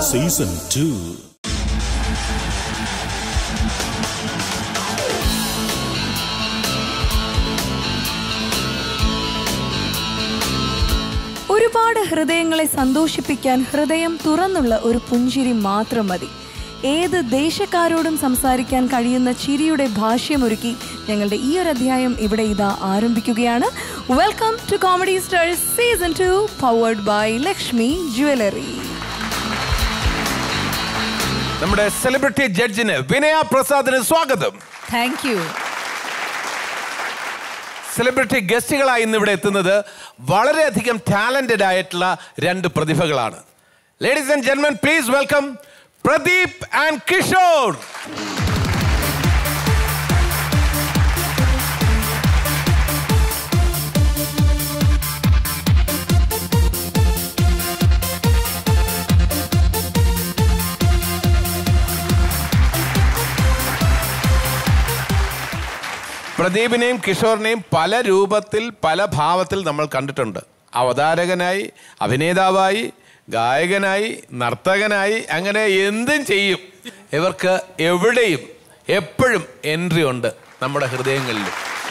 Season two ഒരുപാട് ഹൃദയങ്ങളെ സന്തോഷിപ്പിക്കാൻ ഹൃദയം തുറന്നുള്ള ഒരു പുഞ്ചിരി മാത്രം മതി ഏത് ദേശക്കാരോടും സംസാരിക്കാൻ കഴിയുന്ന ചിരിയുടെ ഭാഷ്യമൊരുക്കി ഞങ്ങളുടെ ഈ ഒരു അധ്യായം ഇവിടെ ഇതാ ആരംഭിക്കുകയാണ് welcome to comedy stars season two powered by Lakshmi jewellery നമ്മുടെ സെലിബ്രിറ്റി ജഡ്ജിന് വിനയ പ്രസാദിന് സ്വാഗതം താങ്ക് യു സെലിബ്രിറ്റി ഗസ്റ്റുകളായി ഇന്ന് ഇവിടെ എത്തുന്നത് വളരെയധികം ടാലന്റഡ് ആയിട്ടുള്ള രണ്ട് പ്രതിഭകളാണ് ലേഡീസ് ആൻഡ് ജെന്മൻ please welcome Pradeep and Kishore പ്രദീപിനെയും കിഷോറിനെയും പല രൂപത്തിൽ പല ഭാവത്തിൽ നമ്മൾ കണ്ടിട്ടുണ്ട് അവതാരകനായി അഭിനേതാവായി ഗായകനായി നർത്തകനായി അങ്ങനെ എന്തും ചെയ്യും ഇവർക്ക് എവിടെയും എപ്പോഴും എൻട്രി ഉണ്ട് നമ്മുടെ ഹൃദയങ്ങളിൽ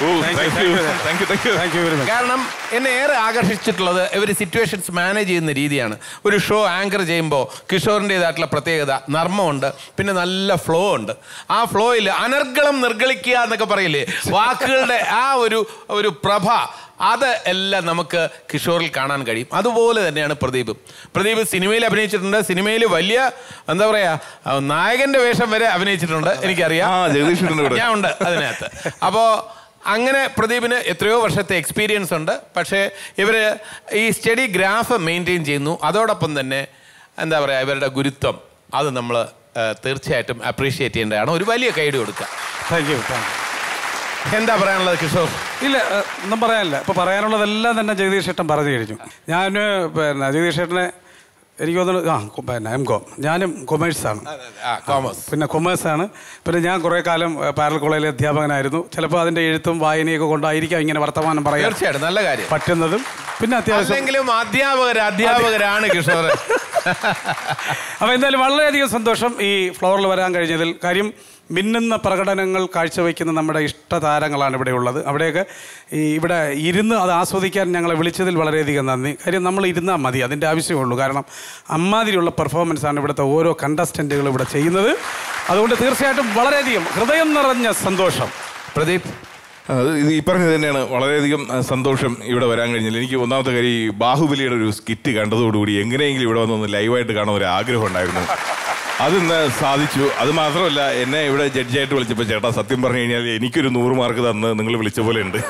കാരണം എന്നെ ഏറെ ആകർഷിച്ചിട്ടുള്ളത് ഇവർ സിറ്റുവേഷൻസ് മാനേജ് ചെയ്യുന്ന രീതിയാണ് ഒരു ഷോ ആങ്കർ ചെയ്യുമ്പോൾ കിഷോറിൻ്റെതായിട്ടുള്ള പ്രത്യേകത നർമ്മമുണ്ട് പിന്നെ നല്ല ഫ്ലോ ഉണ്ട് ആ ഫ്ലോയിൽ അനർഗളം നിർഗളിക്കുക എന്നൊക്കെ പറയില്ലേ വാക്കുകളുടെ ആ ഒരു ഒരു പ്രഭ അത് എല്ലാം നമുക്ക് കിഷോറിൽ കാണാൻ കഴിയും അതുപോലെ തന്നെയാണ് പ്രദീപ് പ്രദീപ് സിനിമയിൽ അഭിനയിച്ചിട്ടുണ്ട് സിനിമയിൽ വലിയ എന്താ പറയാ ആ, നായകന്റെ വേഷം വരെ അഭിനയിച്ചിട്ടുണ്ട് എനിക്കറിയാം ആ, ജഗദീഷ് ഉണ്ട് ഇവിടെ. ഞാൻ ഉണ്ട് അതിനകത്ത് അപ്പോൾ അങ്ങനെ പ്രദീപിന് എത്രയോ വർഷത്തെ എക്സ്പീരിയൻസ് ഉണ്ട് പക്ഷേ ഇവർ ഈ സ്റ്റഡി ഗ്രാഫ് മെയിൻറ്റെയിൻ ചെയ്യുന്നു അതോടൊപ്പം തന്നെ എന്താ പറയുക ഇവരുടെ ഗുരുത്വം അത് നമ്മൾ തീർച്ചയായിട്ടും അപ്രീഷിയേറ്റ് ചെയ്യേണ്ടതാണ് ഒരു വലിയ കൈഡ് കൊടുക്കുക താങ്ക് യു താങ്ക് യു എന്താ പറയാനുള്ളത് കിഷോർ ഇല്ല ഏഹ്, ഒന്നും പറയാനില്ല ഇപ്പൊ പറയാനുള്ളതെല്ലാം തന്നെ ജഗദീഷ് ഏട്ടൻ പറഞ്ഞു കഴിഞ്ഞു ഞാൻ പിന്നെ ജഗദീഷ് ഏട്ടനെ എനിക്ക് തോന്നുന്നു ആ കൊ- പിന്നെ എം കോം ഞാനും കൊമേഴ്സാണ് ആ കോമേഴ്സ് പിന്നെ കൊമേഴ്സാണ് പിന്നെ ഞാൻ കുറേ കാലം ഏഹ്, പാരൽ കോളേജിലെ അധ്യാപകനായിരുന്നു ചിലപ്പോൾ അതിൻ്റെ എഴുത്തും വായനയൊക്കെ കൊണ്ടായിരിക്കാം ഇങ്ങനെ വർത്തമാനം പറയാൻ തീർച്ചയായിട്ടും നല്ല കാര്യം പറ്റുന്നതും പിന്നെ അത്യാവശ്യം അല്ലെങ്കിലും അധ്യാപകർ അധ്യാപകരാണ് കിഷോർ അപ്പോൾ എന്തായാലും വളരെയധികം സന്തോഷം ഈ ഫ്ലോറിൽ വരാൻ കഴിഞ്ഞതിൽ കാര്യം മിന്നുന്ന പ്രകടനങ്ങൾ കാഴ്ചവെക്കുന്ന നമ്മുടെ ഇഷ്ടതാരങ്ങളാണ് ഇവിടെ ഉള്ളത് അവിടെയൊക്കെ ഈ ഇവിടെ ഇരുന്ന് അത് ആസ്വദിക്കാൻ ഞങ്ങളെ വിളിച്ചതിൽ വളരെയധികം നന്ദി കാര്യം നമ്മൾ ഇരുന്നാൽ മതി അതിൻ്റെ ആവശ്യമുള്ളൂ കാരണം അമ്മാതിരിയുള്ള പെർഫോമൻസ് ആണ് ഇവിടുത്തെ ഓരോ കണ്ടസ്റ്റൻറ്റുകളും ഇവിടെ ചെയ്യുന്നത് അതുകൊണ്ട് തീർച്ചയായിട്ടും വളരെയധികം ഹൃദയം നിറഞ്ഞ സന്തോഷം പ്രദീപ് അത് ഇത് ഈ പറഞ്ഞത് തന്നെയാണ് വളരെയധികം ആ, സന്തോഷം ഇവിടെ വരാൻ കഴിഞ്ഞില്ല എനിക്ക് ഒന്നാമത്തെ കാര്യം ഈ ബാഹുബലിയുടെ ഒരു സ്കിറ്റ് കണ്ടതോടുകൂടി എങ്ങനെയെങ്കിലും ഇവിടെ വന്നൊന്ന് ലൈവായിട്ട് കാണാൻ ഒരു ആഗ്രഹം ഉണ്ടായിരുന്നു അതിന്ന് സാധിച്ചു അത് മാത്രമല്ല എന്നെ ഇവിടെ ജഡ്ജായിട്ട് വിളിച്ചപ്പോൾ ചേട്ടാ സത്യം പറഞ്ഞു കഴിഞ്ഞാൽ എനിക്കൊരു നൂറ് മാർക്ക് തന്ന് നിങ്ങൾ വിളിച്ച പോലെ ഉണ്ട്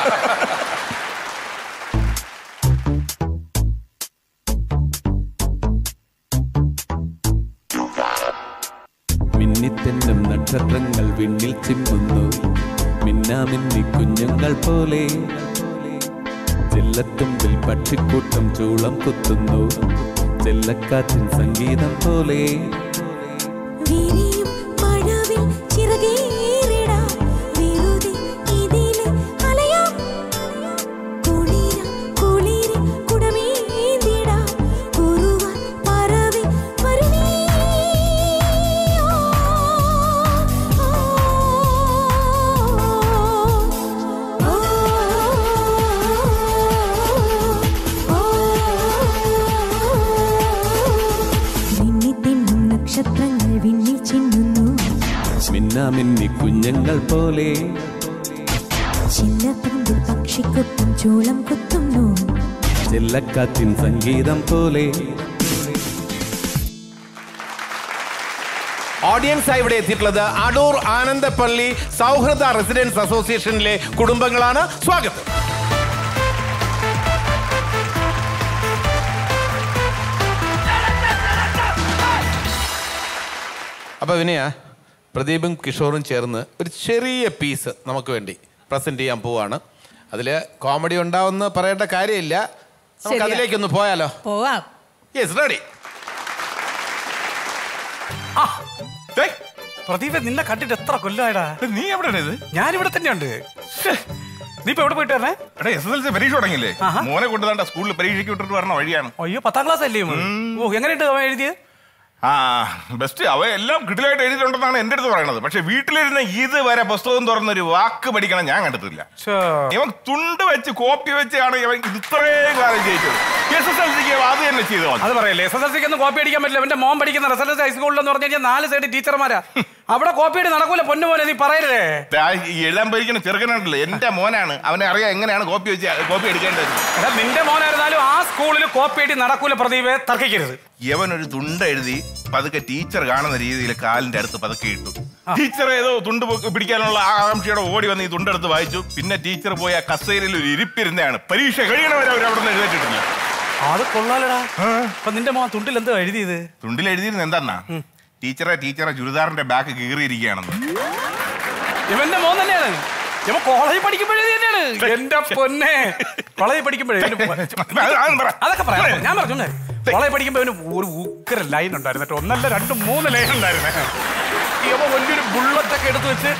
മിന്നിത്തെന്നും നക്ഷത്രങ്ങൾ വിണ്ണിൽ ചിമ്മുന്നു മിന്നാമിന്നി കുഞ്ഞുങ്ങൾ പോലെ ചെല്ലത്തുമ്പിൽ പക്ഷിക്കൂട്ടം ചൂളം കുത്തുന്നു ചെല്ലക്കാറ്റിൻ സംഗീതം പോലെ വിരിയും മഴവിൽ ചിറകേറിടാം വെറുതെ ഇതിലെ അലയാം കുളിരാം കുളിരിൽ കുടമേന്തിടാം കുറുവാൻ പറവി വരുമീ ഓ, ഓ, ഓ, മിന്നിത്തിന്നും നക്ഷത്രങ്ങൾ വിണ്ണിൽ ചിന്നുന്നു മിന്നാമിന്നി കുഞ്ഞുങ്ങൾ പോലെ ചില്ലപ്പന്തിൽ പക്ഷിക്കൊത്തും ചോളം കുത്തുന്നു ചെല്ലക്കാറ്റിൻ സംഗീതം പോലെ ഓഡിയൻസ് ആയി ഇവിടെ എത്തിയിട്ടുള്ളത് അടൂർ ആനന്ദപ്പള്ളി സൗഹൃദ റെസിഡൻസ് അസോസിയേഷനിലെ കുടുംബങ്ങളാണ് സ്വാഗതം അപ്പൊ വിനയ പ്രദീപും കിഷോറും ചേർന്ന് ഒരു ചെറിയ പീസ് നമുക്ക് വേണ്ടി പ്രസന്റ് ചെയ്യാൻ പോവാണ് അതില് കോമഡി ഉണ്ടാവുമെന്ന് പറയേണ്ട കാര്യമില്ല നമുക്ക് ശരിയാ. അതിലേക്കൊന്ന് പോയാലോ പോവാം യെസ് റെഡി പ്രദീപ് നിന്നെ കണ്ടിട്ട് എത്ര കൊല്ലമായടാ നീ എവിടെയാണ് ഇത് ഞാൻ ഇവിടെ തന്നെയുണ്ട് നീ ഇപ്പൊ എവിടെ പോയിട്ട് വരണേ എടാ എസ് എസ് എൽ സി പരീക്ഷ തുടങ്ങിയില്ലേ ആഹാ. മോനെ കൊണ്ടുതാണ്ട സ്കൂളിൽ പരീക്ഷയ്ക്ക് വിട്ടിട്ട് വരണ വഴിയാണ് അയ്യോ പത്താം ക്ലാസ് അല്ലേ മോൻ? ഓ എങ്ങനെയുണ്ട് അവൻ എഴുതിയത് ആ ബെസ്റ്റ് അവ എല്ലാം കിടിലായിട്ട് എഴുതിയിട്ടുണ്ടെന്നാണ് എന്റെ അടുത്ത് പറയുന്നത് പക്ഷെ വീട്ടിലിരുന്ന് ഇതുവരെ പുസ്തകം തുറന്നൊരു വാക്ക് പഠിക്കണം ഞാൻ കണ്ടിട്ടില്ല ഛോ. ഇവൻ തുണ്ട് വെച്ച് കോപ്പി വെച്ചാണ് ഇവൻ ഇത് ഇത്രയും കാലം ജയിച്ചത് എസ് എസ് എൽ സിക്ക് അത് തന്നെ ചെയ്തു അത് പറയല്ലേ എസ് എസ് എൽ സിക്ക് ഒന്നും കോപ്പി അടിക്കാൻ പറ്റില്ല എന്റെ മോൻ പഠിക്കുന്ന എസ് എൽ എസ് ഹൈസ്കൂളിൽ എന്ന് പറഞ്ഞു കഴിഞ്ഞാൽ നാല് സൈഡ് ടീച്ചർമാരാ അവിടെ കോപ്പി അടി നടക്കൂല പൊന്നു പോലെ നീ പറയരുതേ ഈ എഴുതാൻ പോയിരിക്കുന്ന ചെറുക്കനുണ്ടല്ലോ എന്റെ മോനാണ് അവനെ അറിയാം എങ്ങനെയാണ് കോപ്പി വെച്ച് കോപ്പി എടുക്കേണ്ടത് എടാ, നിന്റെ മോനായിരുന്നാലും ആ സ്കൂളിൽ കോപ്പി അടി നടക്കൂല പ്രദീപെ തർക്കിക്കരുത് യവനൊരു തുണ്ട് എഴുതി പതുക്കെ ടീച്ചർ കാണുന്ന രീതിയിൽ കാലിന്റെ അടുത്ത് പതുക്കെ ഇട്ടു ടീച്ചർ ഏതോ തുണ്ട് പൊക്കി പിടിക്കാനുള്ള ആകാംക്ഷയോടെ ഓടി വന്ന് ഈ തുണ്ടെടുത്ത് വായിച്ചു പിന്നെ ടീച്ചർ പോയി ആ കസേരയിൽ ഒരു ഇരിപ്പിരുന്നതാണ് പരീക്ഷ കഴിയണവരെ അവർ അവിടെ നിന്ന് എഴുതിയിട്ടില്ല അത് കൊള്ളാലടാ അപ്പൊ നിന്റെ മോൻ തുണ്ടിൽ എന്തോ എഴുതിയത് തുണ്ടിൽ എഴുതിയിരുന്നത് എന്താന്നാ ടീച്ചറെ ടീച്ചറെ ചുരിദാറിന്റെ ബാക്ക് കീറിയിരിക്കുകയാണെന്ന് ഇവന്റെ മോൻ തന്നെയാണ് ഇവൻ കോളേജിൽ പഠിക്കുമ്പോഴേ തന്നെയാണ് എന്റെ പൊന്നെ കോളേജിൽ പഠിക്കുമ്പോഴേ ഇവന് അത് അതൊന്നും പറ. അതൊക്കെ പറയാം ഞാൻ പറഞ്ഞു കോളേജിൽ പഠിക്കുമ്പോ ഇവന് ഒരു ഉക്കര ലൈൻ ഉണ്ടായിരുന്നു കേട്ടോ ഒന്നല്ല രണ്ട് മൂന്ന് ലൈൻ ഉണ്ടായിരുന്നേ ഇവ വലിയൊരു ബുള്ളറ്റ് ഒക്കെ എടുത്തു വെച്ച്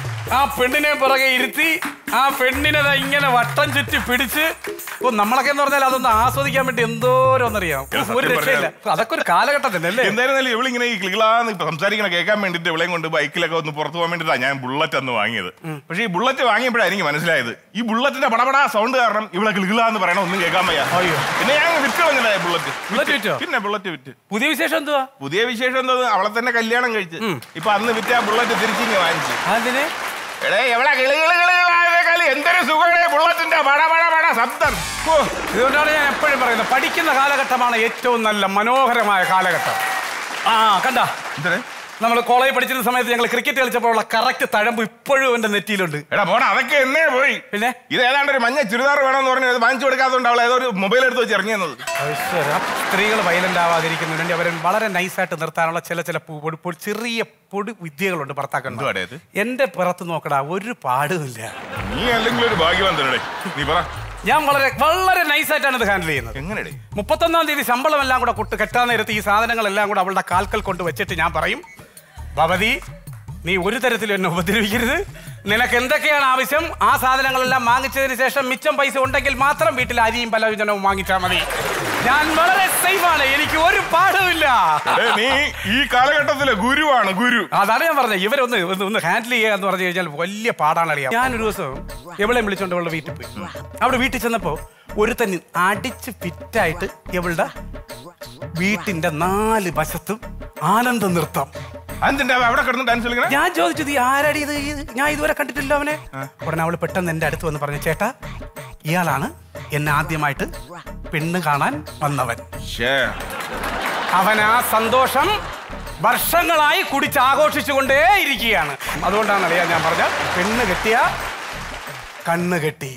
ആ പെണ്ണിനെ പുറകെ ഇരുത്തി ആ പെണ്ണിനെ ദാ ഇങ്ങനെ വട്ടം ചുറ്റി പിടിച്ച് ഓ നമ്മളൊക്കെ എന്ന് പറഞ്ഞാൽ അതൊന്ന് ആസ്വദിക്കാൻ വേണ്ടി എന്തോരോന്നറിയാം സത്യം ഒരു രക്ഷയില്ല അതൊക്കെ ഒരു കാലഘട്ടം തന്നെ അല്ലേ എന്തായിരുന്നാലും ഇവളിങ്ങനെ ഈ കിളികളാന്ന് ഇപ്പൊ സംസാരിക്കണ കേൾക്കാൻ വേണ്ടിട്ട് ഇവളെയും കൊണ്ട് ബൈക്കിലൊക്കെ ഒന്ന് പുറത്തു പോകാൻ വേണ്ടിട്ടാണ് ഞാൻ ബുള്ളറ്റ് അന്ന് വാങ്ങിയത് പക്ഷേ ഈ ബുള്ളറ്റ് വാങ്ങിയപ്പോഴാണ് എനിക്ക് മനസ്സിലായത് ഈ ബുള്ളറ്റിന്റെ പടപടാ സൗണ്ട് കാരണം ഇവളെ കിളികളാന്ന് പറയണ ഒന്നും കേൾക്കാൻ വയ്യ അയ്യോ. പിന്നെ ഞാൻ വിറ്റ് കളഞ്ഞില്ല ബുള്ളറ്റ് ബുള്ളറ്റ് വിറ്റോ? പിന്നെ ബുള്ളറ്റ് വിറ്റ് പുതിയ വിശേഷം എന്തുവാ പുതിയ വിശേഷം എന്തോ അവളെ തന്നെ കല്യാണം കഴിച്ച് ഇപ്പൊ അന്ന് വിറ്റ ആ ബുള്ളറ്റ് തിരിച്ചിങ്ങ് വാങ്ങിച്ചു അതിന് എടേ എവിടെ കിളി കിളി കിളികളായതിനേക്കാൾ എന്തൊരു സുഖമേ ബുള്ളറ്റിന്റെ പട പട പട ശബ്ദം ഓ ഇതുകൊണ്ടാണ് ഞാൻ എപ്പോഴും പറയുന്നത് പഠിക്കുന്ന കാലഘട്ടമാണ് ഏറ്റവും നല്ല മനോഹരമായ കാലഘട്ടം ആ കണ്ട എന്തേ നമ്മൾ കോളേജ് പഠിച്ചിരുന്ന സമയത്ത് ഞങ്ങൾ ക്രിക്കറ്റ് കളിച്ചപ്പോഴുള്ള കറക്റ്റ് തഴമ്പ് ഇപ്പോഴും എന്റെ നെറ്റിയിലുണ്ട് എടാ പോടാ അതൊക്കെ എന്നേ പോയി പിന്നെ ഇത് ഏതാണ്ട് ഒരു മഞ്ഞ ചുരിദാർ വേണമെന്ന് പറഞ്ഞ് അത് വാങ്ങിച്ചു കൊടുക്കാത്തതുകൊണ്ട് അവൾ ഏതോ ഒരു മൊബൈൽ എടുത്ത് വെച്ച് ഇറങ്ങിയെന്നത് സ്ത്രീകൾ വയലന്റ് ആവാതിരിക്കുന്നതിന് വേണ്ടി അവരെ വളരെ നൈസായിട്ട് നിർത്താനുള്ള ചില ചില പു- പൊടി- പൊടി- ചെറിയ പൊടി വിദ്യകളുണ്ട് ഭർത്താക്കന്മാർ എന്തുവാടേ ഇത്? എന്റെ പുറത്ത് നോക്കടാ ഒരു പാടുമില്ല നീ അല്ലെങ്കിൽ ഒരു ഭാഗ്യവാൻ തരടേ നീ പറ ഞാൻ വളരെ വളരെ നൈസായിട്ടാണ് ഇത് ഹാൻഡിൽ ചെയ്യുന്നത് എങ്ങനെടേ മുപ്പത്തൊന്നാം തീയതി ശമ്പളം എല്ലാം കൂടെ കൊട്ട് കെട്ടാൻ നേരത്ത് ഈ സാധനങ്ങളെല്ലാം കൂടെ അവളുടെ കാൽക്കൽ കൊണ്ട് വെച്ചിട്ട് ഞാൻ പറയും ഭവതി നീ ഒരു തരത്തിലും എന്നെ ഉപദ്രവിക്കരുത് നിനക്ക് എന്തൊക്കെയാണ് ആവശ്യം ആ സാധനങ്ങളെല്ലാം വാങ്ങിച്ചതിന് ശേഷം മിച്ചം പൈസ ഉണ്ടെങ്കിൽ മാത്രം വീട്ടിൽ അരിയും പലവ്യഞ്ജനവും വാങ്ങിച്ചാൽ മതി ഞാൻ വളരെ സേഫാണ് എനിക്ക് ഒരു പാഠവുമില്ല എടേ, നീ ഈ കാലഘട്ടത്തിലെ ഗുരുവാണ് ഗുരു അതാണ് ഞാൻ പറഞ്ഞത് ഇവരൊന്ന് ഒന്ന് ഒന്ന് ഹാൻഡിൽ ചെയ്യുക എന്ന് പറഞ്ഞു കഴിഞ്ഞാൽ വലിയ പാടാണ് അറിയാം ഞാനൊരു ദിവസം എവളെ വിളിച്ചോണ്ട് ഇവളുടെ വീട്ടിൽ പോയി അവിടെ വീട്ടിൽ ചെന്നപ്പോ ഒരുത്തൻ അടിച്ച് ഫിറ്റായിട്ട് ഇവളുടെ വീട്ടിന്റെ നാല് വശത്തും ആനന്ദ നൃത്തം അതിന്റെ അവിടെ കിടന്ന് ഡാൻസ് കളിക്കണേ ഞാൻ ചോദിച്ചത് ഈ ആരടി ഇത് ഇത് ഞാൻ ഇതുവരെ കണ്ടിട്ടില്ല അവനെ ഉടനെ അവള് പെട്ടെന്ന് എന്റെ അടുത്ത് വന്ന് പറഞ്ഞു ചേട്ടാ ഇയാളാണ് എന്നെ ആദ്യമായിട്ട് പെണ്ണ് കാണാൻ വന്നവൻ ശ്ശേ. അവൻ ആ സന്തോഷം വർഷങ്ങളായി കുടിച്ച് ആഘോഷിച്ചുകൊണ്ടേ ഇരിക്കുകയാണ് അതുകൊണ്ടാണ് അറിയാൻ ഞാൻ പറഞ്ഞ പെണ്ണ് കെട്ടിയ കണ്ണ് കെട്ടി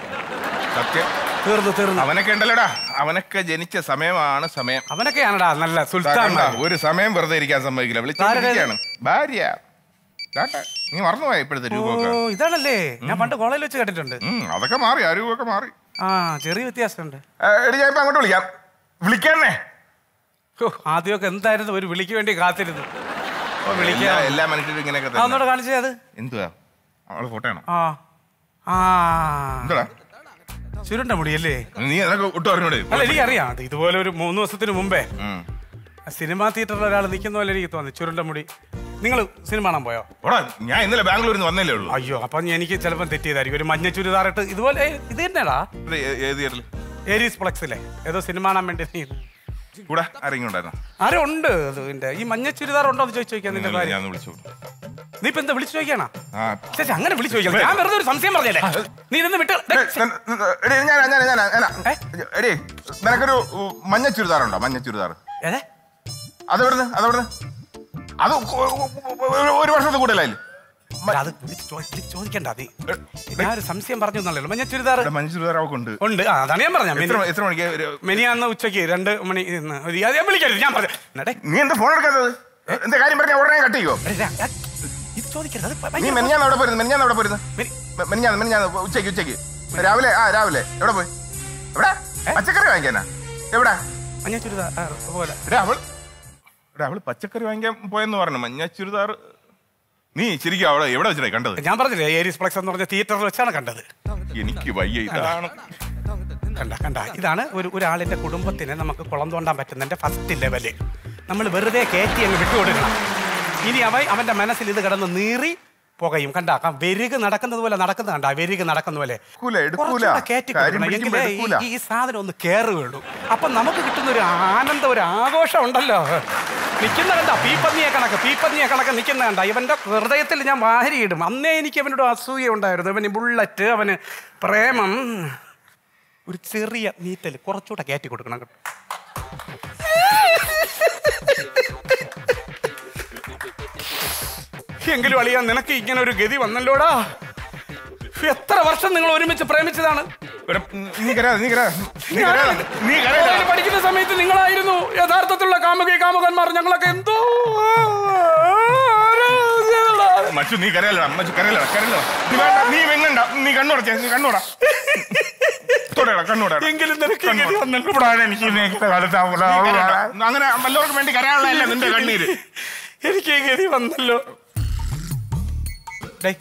സത്യം തീർന്നു തീർന്നു അവനൊക്കെ ഉണ്ടല്ലോടാ അവനൊക്കെ ജനിച്ച സമയമാണ് സമയം അവനൊക്കെയാണടാ നല്ല ദാ സുൽത്താൻ കണ്ടാ, ഒരു സമയം വെറുതെ ഇരിക്കാൻ സമ്മതിക്കില്ല വിളിച്ചിരിക്കുകയാണ് ഭാര്യ ദാണ്ടാ, നീ മറന്നുപോയ ഇപ്പോഴത്തെ ഓ രൂപമൊക്കെ ഇതാണല്ലേ ഞാൻ പണ്ട് കോളേജിൽ വെച്ച് കേട്ടിട്ടുണ്ട് ഉം, അതൊക്കെ മാറി ആ രൂപമൊക്കെ മാറി ആ ചെറിയ വ്യത്യാസമുണ്ട് ഏ, എടി ഞാൻ ഇപ്പൊ അങ്ങോട്ട് വിളിക്കാം വിളിക്കണേ ഹോ, ആദ്യമൊക്കെ എന്തായിരുന്നു ഒരു വിളിക്ക് വേണ്ടി കാത്തിരുന്നു ഓ എല്ലാ വിളിക്കാം എല്ലാ മനുഷ്യരും ഇങ്ങനെയൊക്കെ ആ, ഒന്നുകൂടെ തന്നെ കാണിച്ചേ അത് എന്തുവാ അവളെ ഫോട്ടോ ആണോ ആ ആ എന്താ ചുരുണ്ട മുടിയല്ലേ നീ അതൊക്കെ ഒട്ടും അറിഞ്ഞൂടെ അല്ല എനിക്കറിയാം അത് ഇതുപോലെ ഒരു മൂന്ന് ദിവസത്തിന് മുമ്പേ ഉം. സിനിമാ തിയേറ്ററിൽ ഒരാൾ നിൽക്കുന്ന പോലെ എനിക്ക് തോന്നി ചുരുണ്ട മുടി നിങ്ങൾ സിനിമ കാണാൻ പോയോ ഓടാ ഞാൻ ഇന്നലെ ബാംഗ്ലൂരിൽ നിന്ന് വന്നല്ലേ ഉള്ളൂ അയ്യോ അപ്പം എനിക്ക് ചിലപ്പോൾ തെറ്റിയതായിരിക്കും ഒരു മഞ്ഞ ചുരിദാറിട്ട് ഇതുപോലെ ഏ, ഇത് തന്നെയാടാ ഇത് ഏ- ഏത് തിയേറ്ററിൽ ഏരീസ് പ്ലക്സിലെ ഏതോ സിനിമ കാണാൻ വേണ്ടി നീ കൂടെ ആരെങ്കിലും ഉണ്ടായിരുന്നോ ആരും ഉണ്ട് അത് ഇതിന്റെ ഈ മഞ്ഞ ചുരിദാർ ഉണ്ടോ എന്ന് ചോദിച്ചു ചോദിക്കാൻ നിന്റെ കാര്യം ഞാൻ വിളിച്ചു നീ ഇപ്പൊ എന്താ വിളിച്ചു ചോദിക്കാനാ ആ ചേച്ചി അങ്ങനെ വിളിച്ചു ചോദിക്കാം ഞാൻ വെറുതെ ഒരു സംശയം പറഞ്ഞല്ലേ നീ ഇരുന്ന് വിട്ട് ദേ, എടി ഞാൻ ഞാൻ ഞാൻ ഞാൻ ഏ? എടി നിനക്കൊരു ഉ, മഞ്ഞ ചുരിദാറുണ്ടോ മഞ്ഞ ചുരിദാർ ഏതേ അതെവിടുന്ന് അതെവിടുന്ന് അത് ഒ- ഒ- ഒ- ഒരു വർഷത്തെ കൂടുതലായില്ലേ അല്ല, അത് വിളിച്ച് ചോ- വിളിച്ച് ചോദിക്കണ്ട നീ ഞാൻ ഒരു സംശയം പറഞ്ഞു എന്നല്ലോ മഞ്ഞ ചുരിദാർ ഇവിടെ മഞ്ഞ ചുരിദാർ അവൾക്ക് ഉണ്ട് ഉണ്ട് ആ അതാണ് ഞാൻ പറഞ്ഞ എത്ര എത്ര മണിക്ക് ഒരു- മെനിയാന്ന് ഉച്ചയ്ക്ക് രണ്ട് മണി ഇന്ന് ഒരു- അത് ഞാൻ വിളിക്കരുത് ഞാൻ പറഞ്ഞു നടേ നീ എന്താ ഫോൺ എടുക്കാത്തത് എന്താ കാര്യം പറഞ്ഞാൽ ഉടനെ കട്ട് ചെയ്യോ ഇത് ചോദിക്കരുത് അത് നീ ഭയങ്കര മെനിഞ്ഞാന്ന് എവിടെ പോയിരുന്നു മെനിഞ്ഞാന്ന് എവിടെ പോയിരുന്നു മെനി- മെ- മെനിഞ്ഞാന്ന് മെനിഞ്ഞാന്ന് ഉച്ചയ്ക്ക് ഉച്ചയ്ക്ക് രാവിലെ ആ രാവിലെ എവിടെ പോയി എവിടെ പച്ചക്കറി വാങ്ങിക്കാനാ എവിടെ മഞ്ഞ ചുരിദാർ ആ, പോലെ എടാ അവൾ എടാ അവള് പച്ചക്കറി വാങ്ങിക്കാൻ പോയെന്ന് പറഞ്ഞു മഞ്ഞ ചുരിദാർ നീ ശരിക്കും അവിടെ എവിടെ വെച്ചിട്ടാ കണ്ടത് ഞാൻ പറഞ്ഞില്ലേ ഏരീസ് പ്ലക്സ് എന്ന് പറഞ്ഞ തിയേറ്ററിൽ വെച്ചാണ് കണ്ടത് എനിക്ക് വയ്യ ഇതാണ് കണ്ട കണ്ട ഇതാണ് ഒരു ഒരാളിന്റെ കുടുംബത്തിനെ നമുക്ക് കുളം തോണ്ടാൻ പറ്റുന്നതിന്റെ ഫസ്റ്റ് ലെവല് നമ്മൾ വെറുതെ കയറ്റി അങ്ങ് വിട്ടുകൊടുക്കണം ഇനി അവൻ അവന്റെ മനസ്സിൽ ഇത് കിടന്ന് നീറി പുകയും കണ്ടാക്കാം വെരുക് നടക്കുന്നത് പോലെ നടക്കുന്നത് കണ്ടാ വെരുക് നടക്കുന്ന പോലെ എടുക്കൂല, എടുക്കൂല. കുറച്ചുകൂടെ കയറ്റി കാര്യം കൊടുക്കണം. പിടിക്കുമ്പോ എങ്കിലേ ഈ- എടുക്കൂല. ഈ സാധനം ഒന്ന് കയറുകയുള്ളൂ അപ്പൊ നമുക്ക് കിട്ടുന്ന ഒരു ആനന്ദം ഒരു ആഘോഷം ഉണ്ടല്ലോ നിൽക്കുന്ന കണ്ട പീപ്പന്നിയെ കണക്ക് പീപ്പന്നിയെ കണക്ക് നിൽക്കുന്ന കണ്ട ഇവന്റെ ഹൃദയത്തിൽ ഞാൻ വാരിയിടും അന്നേ എനിക്ക് അവനോട് അസൂയ ഉണ്ടായിരുന്നു അവന് ബുള്ളറ്റ് അവന് പ്രേമം ഒരു ചെറിയ നീറ്റൽ കുറച്ചുകൂടെ കയറ്റി കൊടുക്കണം കേട്ടോ എങ്കിലും അളിയാ നിനക്ക് ഇങ്ങനെ ഒരു ഗതി വന്നല്ലോടാ എത്ര വർഷം നിങ്ങൾ ഒരുമിച്ച് പ്രേമിച്ചതാണ് ഇവിടെ നീ കരയാതെ നീ കരയാതെ നീ കരയാതെ നീ കരയാതെ കോളേജിൽ പഠിക്കുന്ന സമയത്ത് നിങ്ങളായിരുന്നു യഥാർത്ഥത്തിലുള്ള കാമുകി കാമുകന്മാർ ഞങ്ങളൊക്കെ എന്തോ മച്ചു നീ കരയല്ലടാ മച്ചു കരയല്ലടാ കരയല്ലടാ നീ വേണ്ട നീ വെങ്ങണ്ട നീ കണ്ണുടച്ചേ നീ കണ്ണൂടാ തൊടയടാ കണ്ണൂടാ എങ്കിലും നിനക്ക് ഈ ഗതി വന്നല്ലോ. എനിക്ക് ഇന്നത്തെ കാലത്ത് ആ- അങ്ങനെ വല്ലവർക്കും വേണ്ടി കരയാനുള്ളതല്ല നിന്റെ കണ്ണീര് എനിക്ക് ഈ ഗതി വന്നല്ലോ ഡേയ്.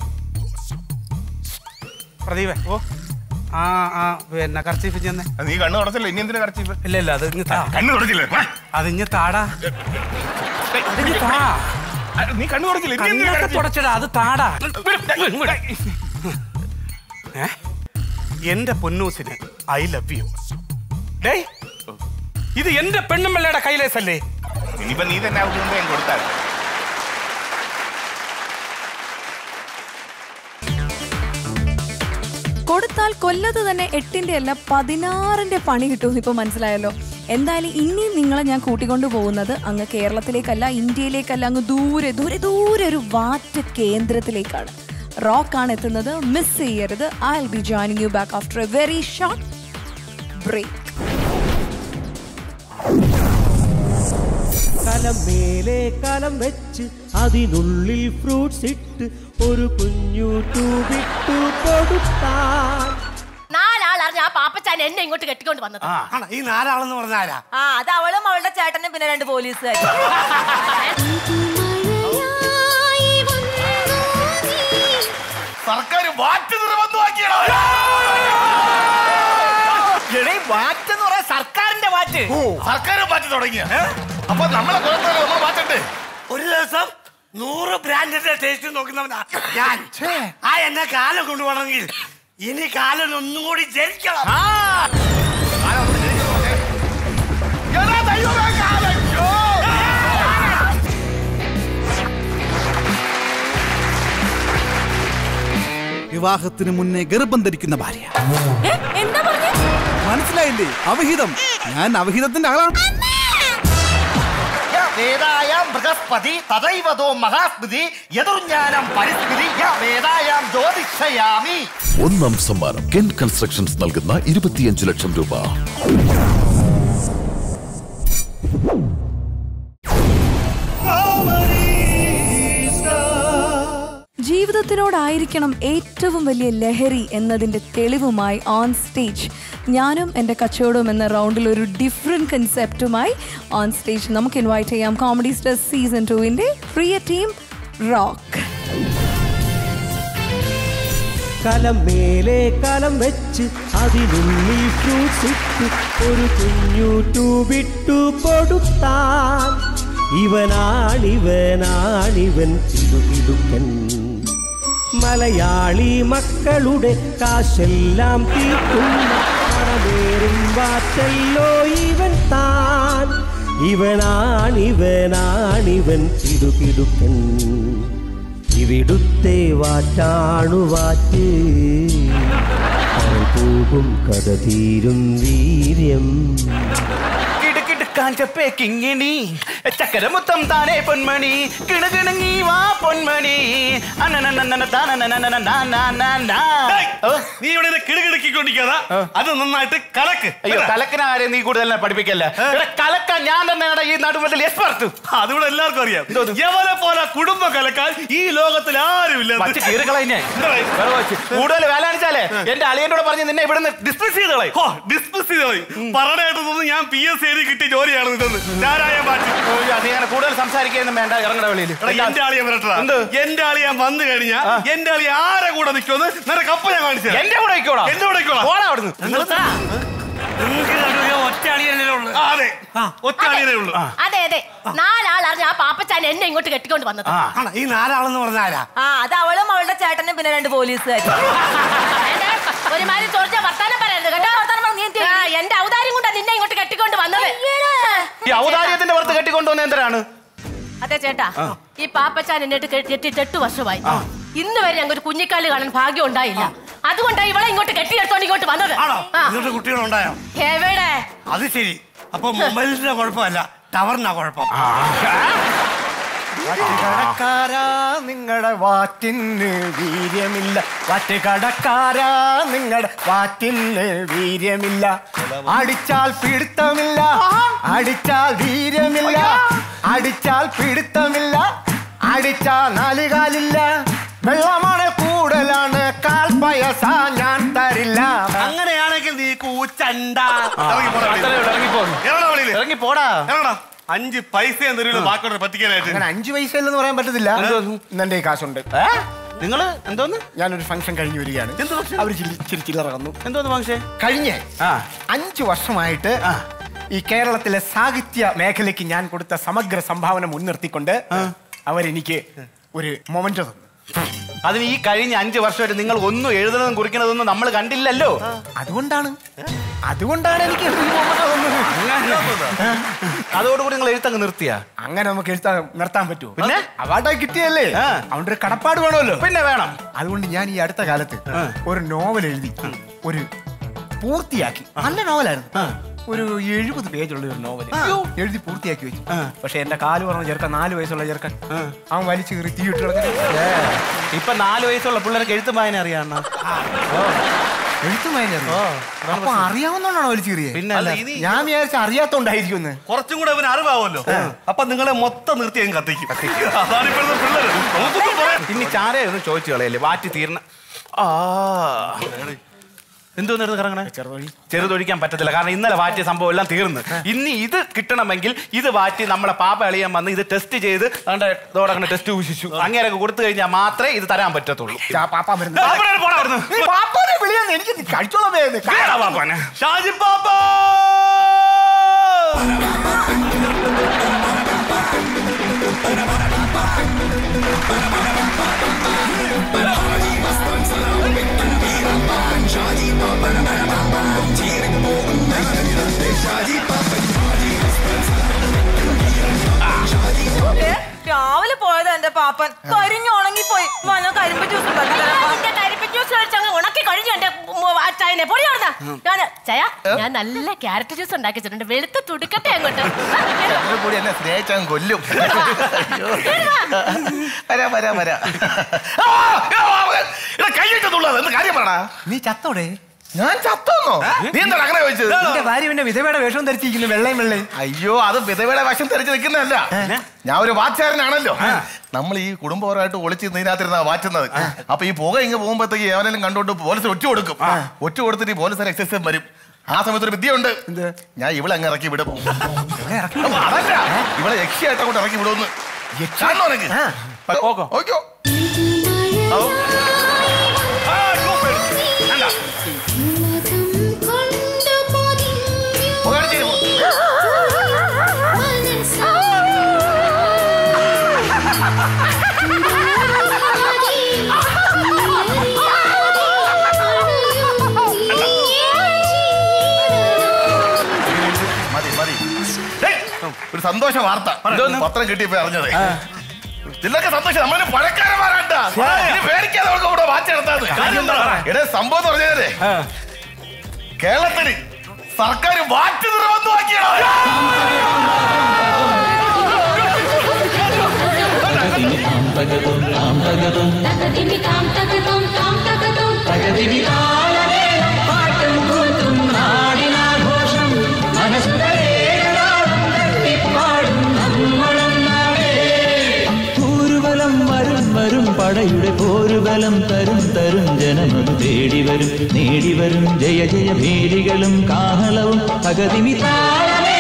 പ്രദീപേ ഓ ആ ആ പിന്നെ കർച്ചീഫ് ചെന്നേ അത് നീ കണ്ണു തുടച്ചല്ലോ ഇനി എന്തിനാ കറച്ചി ഇല്ല ഇല്ല അത് ഇങ്ങ് താ കണ്ണു തുടച്ചില്ലേ വാ. അതിഞ്ഞ് താടാ അതിഞ്ഞ് താ ആ, നീ കണ്ണു തുടച്ചില്ലേ ഇനി എന്തിനാ കണ്ണൊക്കെ കറച്ചി? തുടച്ചടാ അത് താടാ ഏ? എന്റെ പൊന്നൂസിന് ഐ ലവ് യു ഡേയ് ഇത് എന്റെ പെണ്ണുമ്പിള്ളയുടെ കൈലേസല്ലേ ഇനിയിപ്പോ നീ തന്നെ അവർക്ക് മുമ്പേ കൊടുത്താൽ കൊടുത്താൽ കൊല്ലത്ത് തന്നെ എട്ടിന്റെ അല്ല പതിനാറിന്റെ പണി കിട്ടുമെന്ന് ഇപ്പൊ മനസ്സിലായല്ലോ എന്തായാലും ഇനിയും നിങ്ങളെ ഞാൻ കൂട്ടിക്കൊണ്ടു പോകുന്നത് അങ്ങ് കേരളത്തിലേക്കല്ല ഇന്ത്യയിലേക്കല്ല അങ്ങ് ദൂരെ ദൂരെ ദൂരെ ഒരു വാറ്റ് കേന്ദ്രത്തിലേക്കാണ് റോക്കാണ് എത്തുന്നത് മിസ് ചെയ്യരുത് I will be joining you back after a very short break കലം മേലെ കലം വെച്ച് അതിനുള്ളിൽ ഫ്രൂട്ട്സ് ഇട്ട് ഒരു കുഞ്ഞു ട്യൂബിട്ടു കൊടുത്താൽ നാലാളറിഞ്ഞ ആ പാപ്പച്ചാൻ എന്നെ ഇങ്ങോട്ട് കെട്ടിക്കൊണ്ട് വന്നത് ആണോ ഈ നാലാളെന്ന് പറഞ്ഞാരാ ആ അത് അവളും അവളുടെ ചേട്ടനും പിന്നെ രണ്ട് പോലീസുകാർ സർക്കാർ വാറ്റ് നിർബന്ധമാക്കിയടാ വാറ്റ് എന്ന് പറയാൻ സർക്കാരിന്റെ വാറ്റ് സർക്കാർ വാറ്റ് തുടങ്ങിയ അപ്പൊ നമ്മളെ കുഴപ്പമില്ല നമ്മൾ വാറ്റണ്ടേ ഒരു ദിവസം നൂറ് ബ്രാൻഡിന്റെ ടേസ്റ്റ് നോക്കുന്നവനാ ഞാൻ ആ എന്നെ കാലം കൊണ്ടുപോകണമെങ്കിൽ ഇനി കാലം ഒന്നും കൂടി ജനിക്കണം എടാ ദൈവമേ കാലം യ്യോ. വിവാഹത്തിന് മുന്നേ ഗർഭം ധരിക്കുന്ന ഭാര്യ എന്താ പറഞ്ഞു മനസ്സിലായില്ലേ അവഹിതം ഞാൻ അവഹിതത്തിന്റെ ആളാണ് വേദായാം ബൃഹസ്പതി തദൈവതോ മഹാസ്മൃതി എതിർജ്ഞാനം പരിസ്ഥിതി വേദായാം ജ്യോതിഷയാമി ഒന്നാം സമ്മാനം കെൻ കൺസ്ട്രക്ഷൻസ് നൽകുന്ന ഇരുപത്തിയഞ്ച് ലക്ഷം രൂപ ജീവിതത്തിനോടായിരിക്കണം ഏറ്റവും വലിയ ലഹരി എന്നതിൻ്റെ തെളിവുമായി ഓൺ സ്റ്റേജ് ഞാനും എൻ്റെ കച്ചവടവും എന്ന റൗണ്ടിൽ ഒരു ഡിഫറെൻറ്റ് കൺസെപ്റ്റുമായി ഓൺ സ്റ്റേജ് നമുക്ക് ഇൻവൈറ്റ് ചെയ്യാം കോമഡി സ്റ്റാർ സീസൺ ടുവിൻ്റെ പ്രിയ ടീം റോക്ക് കലം മേലെ കലം വെച്ച് അതിനുള്ളിൽ ഫ്രൂട്ട്സ് ഇട്ട് ഒരു കുഞ്ഞു ട്യൂബിട്ടു കൊടുത്താൽ ഇവനാണിവനാണിവൻ കിടുകിടുക്കൻ മലയാളി മക്കളുടെ കാശെല്ലാം തീക്കുന്ന പണമേറും വാറ്റല്ലോ ഇവൻ താൻ ഇവനാണിവനാണിവൻ കിടുകിടുക്കൻ ഇവിടുത്തെ വാറ്റാണു വാറ്റ് അവൾ പോകും കഥ തീരും വീര്യം കിടുകിടുക്കാഞ്ചപ്പേ കിങ്ങിണി ചക്കരമുത്തം താനേ പൊന്മണി കിണുകിണങ്ങി വാ പൊന്മണി അനനനനന താനനനനനനനനന. ഓ, നീ ഇവിടെ കിടുകിടുക്കിക്കൊണ്ടിരിക്കാതാ അത് നന്നായിട്ട് കലക്ക് അയ്യോ കലക്കനാരെ നീ കൂടുതൽ എന്നെ പഠിപ്പിക്കല്ല ഇവിടെ കലക്കാൻ ഞാൻ തന്നെയാണ് ഈ നടുവത്തിൽ എക്സ്പെർട്ട് അതിവിടെ എല്ലാവർക്കും അറിയാം യവനെ പോലെ കുടുംബം കലക്കാൻ ഈ ലോകത്തിൽ ആരുമില്ല വച്ച് കീറുകളെ കൂടുതൽ വേല കാണിച്ചാലേ എന്റെ അളിയനോട് പറഞ്ഞ് നിന്നെ ഇവിടുന്ന് ഡിസ്മിസ് ചെയ്ത് കളയും ഡിസ്മിസ് ചെയ്തോളി പറയണായിട്ട് തോന്നുന്നു ഞാൻ പി എസ് എഴുതി കിട്ടിയ ജോലിയാണ് ഇതെന്ന് ഞാനായ മാറ്റി ഓ, നീ അങ്ങനെ കൂടുതൽ സംസാരിക്കുകയൊന്നും വേണ്ട ഇറങ്ങണ വെളിയിൽ എടാ, എന്റെ ആളിയെ വരട്ടടാ എന്ത്? എന്റെ ആളിയാൻ വന്നു കഴിഞ്ഞാ എന്റെ ആളി ആരെ കൂടെ നിൽക്കുമെന്ന് നിനക്ക് അപ്പൊ ഞാൻ കാണിച്ചു തരാം. എന്റെ കൂടെ നിൽക്കോടാ എന്റെ കൂടെ നിൽക്കോളാം. പോടാ അവിടുന്ന് നിങ്ങൾ നിങ്ങൾക്ക് രണ്ടുപേരും ഒറ്റ അളിയല്ലേ ഉള്ളു അതെ ഒറ്റ അളിയനേ ഉള്ളൂ അതെ അതെ നാലാൾ അറിഞ്ഞ ആ പാപ്പച്ചാൻ എന്നെ ഇങ്ങോട്ട് കെട്ടിക്കൊണ്ട് വന്നത് ആണോ ഈ നാലാളെന്ന് പറഞ്ഞാരാ ആ അത് അവളും അവളുടെ ചേട്ടനും പിന്നെ രണ്ട് പോലീസുകാരും എന്റെ ഒരുമാതിരി ചോദിച്ച വർത്താനം പറയരുത് കേട്ടോ ആ, എന്റെ ഔദാര്യം കൊണ്ടാ നിന്നെ ഇങ്ങോട്ട് കെട്ടിക്കൊണ്ട് വന്നത് ഈ ഔദാര്യത്തിന്റെ പുറത്ത് കെട്ടിക്കൊണ്ടുവന്ന എന്തിനാണ് അതെ ചേട്ടാ ഈ പാപ്പച്ചാൻ എന്നിട്ട് കെട്ടിട്ട് എട്ട് വർഷമായി ഇന്ന് വരെ ഞങ്ങൾക്ക് ഒരു കുഞ്ഞിക്കാല് കാണാൻ ഭാഗ്യം ഉണ്ടായില്ല അതുകൊണ്ടാണ് ഇവളെ ഇങ്ങോട്ട് കെട്ടിയെടുത്തോണ്ട് ഇങ്ങോട്ട് വന്നത് ആണോ ആ. എന്നിട്ട് കുട്ടികളുണ്ടായോ എവിടെ അത് ശരി അപ്പൊ മൊബൈലിന്റെ കുഴപ്പമല്ല ടവറിനാ കുഴപ്പം വാറ്റുകടക്കാരാ നിങ്ങളുടെ വാറ്റിന് വീര്യമില്ല വാറ്റുകടക്കാരാ നിങ്ങളുടെ വാറ്റിന് വീര്യമില്ല അടിച്ചാൽ പിടുത്തമില്ല അടിച്ചാൽ വീര്യമില്ല അടിച്ചാൽ പിടുത്തമില്ല അടിച്ചാൽ നാലുകാലില്ല വെള്ളമാണ് കൂടുതലാണ് കാൽ പയസ ഞാൻ തരില്ല അങ്ങനെയാണെങ്കിൽ നീ കൂച്ചണ്ട ഇറങ്ങി പോടാ അഞ്ച് പൈസ എന്തെങ്കിലും ബാക്കിയോട് പറ്റിക്കാനായിട്ട് അങ്ങനെ അഞ്ചു പൈസ ഇല്ലെന്ന് പറയാൻ പറ്റത്തില്ല ഇന്നെന്റെ കാശുണ്ട് നിങ്ങള് എന്തോന്ന് ഞാനൊരു ഫംഗ്ഷൻ കഴിഞ്ഞു വരികയാണ് അവർ ചിരി ചില്ലറ വന്നു എന്തോന്ന് ഫംഗ്ഷൻ കഴിഞ്ഞ അഞ്ചു വർഷമായിട്ട് ഈ കേരളത്തിലെ സാഹിത്യ മേഖലയ്ക്ക് ഞാൻ കൊടുത്ത സമഗ്ര സംഭാവന മുൻനിർത്തിക്കൊണ്ട് അവരെനിക്ക് ഒരു മൊമെന്റ് തന്നു അതും ഈ കഴിഞ്ഞ അഞ്ചു വർഷമായിട്ട് നിങ്ങൾ ഒന്നും എഴുതുന്നതും കുറിക്കുന്നതൊന്നും നമ്മൾ കണ്ടില്ലല്ലോ അതുകൊണ്ടാണ് അതുകൊണ്ടാണ് എനിക്ക് ഈ moment തന്നത്. അതോടുകൂടി നിങ്ങൾ എഴുത്തങ്ങ് നിർത്തിയ അങ്ങനെ നമുക്ക് എഴുത്താൻ നിർത്താൻ പറ്റുമോ പിന്നെ അവാർഡായി കിട്ടിയല്ലേ അതുകൊണ്ട് ഒരു കടപ്പാട് വേണമല്ലോ പിന്നെ വേണം അതുകൊണ്ട് ഞാൻ ഈ അടുത്ത കാലത്ത് ഒരു നോവൽ എഴുതി ഒരു പൂർത്തിയാക്കി നല്ല നോവലായിരുന്നു ഒരു എഴുപത് പേജുള്ള ഒരു നോവൽ എഴുതി പൂർത്തിയാക്കി വെച്ചു പക്ഷെ എന്റെ കാല് പറഞ്ഞ ചെറുക്കൻ നാല് വയസ്സുള്ള ചെറുക്കൻ അവൻ വലിച്ചു കീറി തീയിട്ട് കളഞ്ഞു ഇപ്പൊ നാല് വയസ്സുള്ള പിള്ളേർക്ക് എഴുത്തും വായന അറിയാം എഴുത്തും വായന അപ്പൊ അറിയാവുന്നോണ്ടാണോ വലിച്ചു കീറിയത് പിന്നെ അല്ല. ഞാൻ വിചാരിച്ച അറിയാത്തോണ്ടായിരിക്കും എന്ന് കുറച്ചും കൂടെ അവന് അറിവാമല്ലോ അപ്പൊ നിങ്ങളെ മൊത്തം നിർത്തി അങ്ങ് കത്തിക്കും അതാണ് ഇപ്പോഴത്തെ പിള്ളേര് നമുക്കൊന്നും പറയാം ഇനി ചാരയൊന്നും ചോദിച്ചു കളയല്ലേ വാറ്റി തീർന്ന ആ എന്തോന്നിരുന്ന് കറങ്ങണേ ചെറുതൊഴിക്കാൻ പറ്റത്തില്ല കാരണം ഇന്നലെ വാറ്റിയ സംഭവം എല്ലാം തീർന്ന് ഇനി ഇത് കിട്ടണമെങ്കിൽ ഇത് വാറ്റി നമ്മളെ പാപ്പ എളിയാൻ വന്ന് ഇത് ടെസ്റ്റ് ചെയ്ത് അതുകൊണ്ട് ഇതോടെ അങ്ങനെ ടെസ്റ്റ് ഊഷിച്ചു അങ്ങനെയൊക്കെ കൊടുത്തു കഴിഞ്ഞാൽ മാത്രമേ ഇത് തരാൻ പറ്റത്തുള്ളൂ പാപ്പ വരുന്നു പാപ്പനെ പോടാ അവിടുന്ന്. നീ പാപ്പാനെ വിളിയാന്ന് എനിക്ക് കഴിച്ചോളാം വേഗം. കേടാ പാപ്പാനെ. ഷാജി പാപ്പ ഏ, രാവിലെ പോയത് എന്റെ പാപ്പൻ കരിഞ്ഞു ഉണങ്ങിപ്പോയി വന്ന കരിമ്പ് ജ്യൂസ് ഉണ്ടാക്കി തരാം. നിന്റെ കരിപ്പ് ജ്യൂസ് കഴിച്ചങ്ങ് ഉണക്കി കഴിഞ്ഞു എന്റെ ചായനെ പൊടി അവിടുന്ന് ഞാൻ ചയ ഞാൻ നല്ല ക്യാരറ്റ് ജ്യൂസ് ഉണ്ടാക്കി വെച്ചിട്ടുണ്ട് വെളുത്ത് തുടുക്കട്ടെ അങ്ങോട്ട് കൂടി എന്നെ സ്നേഹിച്ചങ്ങ് കൊല്ലും വരാ വരാ വരാ കൈയിട്ടുള്ളത് എന്ത് കാര്യം പറടാ നീ ചത്തോടെ ഞാൻ ചത്തോന്നോ നീ എന്താണ് അങ്ങനെ ചോദിച്ചത് എന്റെ ഭാര്യ പിന്നെ വിധവയുടെ വേഷം ധരിച്ചിരിക്കുന്നു വെള്ളയും വെള്ളയും അയ്യോ അത് വിധവയുടെ വശം തെരഞ്ഞു നിൽക്കുന്നതല്ല ഞാൻ ഒരു വാച്ചുകാരനാണല്ലോ നമ്മൾ ഈ കുടുംബപരമായിട്ട് ഒളിച്ച് ഇതിനകത്തിരുന്ന വാച്ചുന്നത് അപ്പൊ ഈ പുക ഇങ്ങ് പോകുമ്പോഴത്തേക്ക് എവനെല്ലാം കണ്ടോണ്ട് പോലീസ് ഒറ്റ കൊടുക്കും ഒറ്റ കൊടുത്തിട്ട് ഈ പോലീസുകാർ എക്സൈസ് വരും ആ സമയത്ത് ഒരു വിദ്യയുണ്ട് ഞാൻ ഇവിടെ അങ്ങ് ഇറക്കി വിടും അപ്പൊ അതല്ല ഇവിടെ യക്ഷിയായിട്ട് അങ്ങോട്ട് ഇറക്കി വിടുമെന്ന് കാണണോ നിനക്ക്? ഓക്കോ. ഔ. ആ, സൂപ്പർ. കണ്ടാ? പുക അടിച്ചിട്ട് പോ. മതി മതി ഏയ്, ഒരു സന്തോഷ വാർത്ത പത്രം കിട്ടിയപ്പോ അറിഞ്ഞത് ഇതിലൊക്കെ സന്തോഷം നമ്മളിന് പഴക്കാരന്മാരാണ്ട ഇനി പേടിക്കാതെ നമുക്ക് ഇവിടെ വാച്ച് നടത്താത് കാര്യം എന്താ എടേ സംഭവം എന്ന് പറഞ്ഞാലേ കേരളത്തിന് സർക്കാർ വാറ്റ് നിർബന്ധം ൂരുബലം വരും വരും പടയുടെ പോരുബലം തരും തരും ജനമത് തേടി വരും നേടി വരും ജയ ജയ ഭീരികളും കാഹളവും പകതിമി താളമേ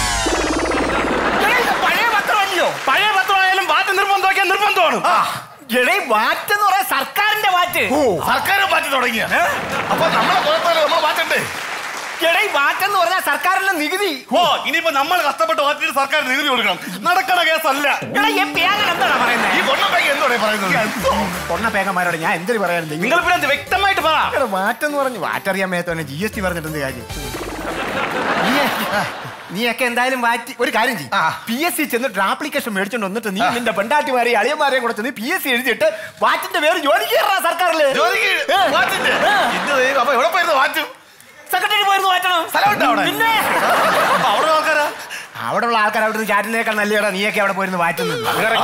പഴയ പത്രമല്ലയോ പഴയ പത്രമായാലും വാറ്റ് നിർബന്ധമാക്കിയാൽ നിർബന്ധമാണ് എടേ വാറ്റ് എന്ന് പറയാൻ സർക്കാരിന്റെ വാറ്റ് സർക്കാർ മാറ്റി തുടങ്ങിയ അപ്പൊ നമ്മളെ കുഴപ്പമില്ല നമ്മൾ മാറ്റണ്ടേ എടേ മാറ്റെന്ന് പറഞ്ഞാൽ സർക്കാരിന്റെ നികുതി ഓ ഇനിയിപ്പോ നമ്മൾ കഷ്ടപ്പെട്ട് മാറ്റിയിട്ട് സർക്കാർ നികുതി കൊടുക്കണം നടക്കണ കേസല്ല എടാ ഈ പേങ്ങൻ എന്താണ് പറയുന്നത് ഈ പൊണ്ണപ്പേക്ക് എന്തോടെ പറയുന്നത് പൊണ്ണ പേങ്ങന്മാരോട് ഞാൻ എന്തൊരു പറയാനുണ്ട് നിങ്ങൾ പിന്നെ അത് വ്യക്തമായിട്ട് പറ എടാ, മാറ്റെന്ന് പറഞ്ഞു മാറ്ററിയാൻ മേത്തവനെ ജി എസ് ടി പറഞ്ഞിട്ടുണ്ട് കാര്യം നീ- നീയൊക്കെ എന്തായാലും മാറ്റി ഒരു കാര്യം ചെയ്യും പി എസ് സി ചെന്നിട്ട് ആപ്ലിക്കേഷൻ മേടിച്ചോണ്ട് വന്നിട്ട് നീ നിന്റെ പെണ്ടാട്ടിമാരെയും അളിയന്മാരെയും കൂടെ ചെന്ന് പി എസ് സി എഴുതിയിട്ട് വാറ്റിന്റെ പേര് ജോലിക്ക് കയറാ സർക്കാരില് ജോലിക്ക് വാറ്റിന്റെ? ഇന്ന് ദൈവം, അപ്പൊ എവിടെ പോയിരുന്നു വാറ്റും സെക്രട്ടറി പോയിരുന്നു മാറ്റണം സ്ഥലമുണ്ടോ അവിടെ? പിന്നെ അപ്പൊ അവിടെ ആൾക്കാരാ അവിടെ ഉള്ള ആൾക്കാർ അവിടെ ചാറ്റിനേക്കാൾ നല്ലതാ നീയൊക്കെ അവിടെ പോയിരുന്നു വാറ്റുന്നത്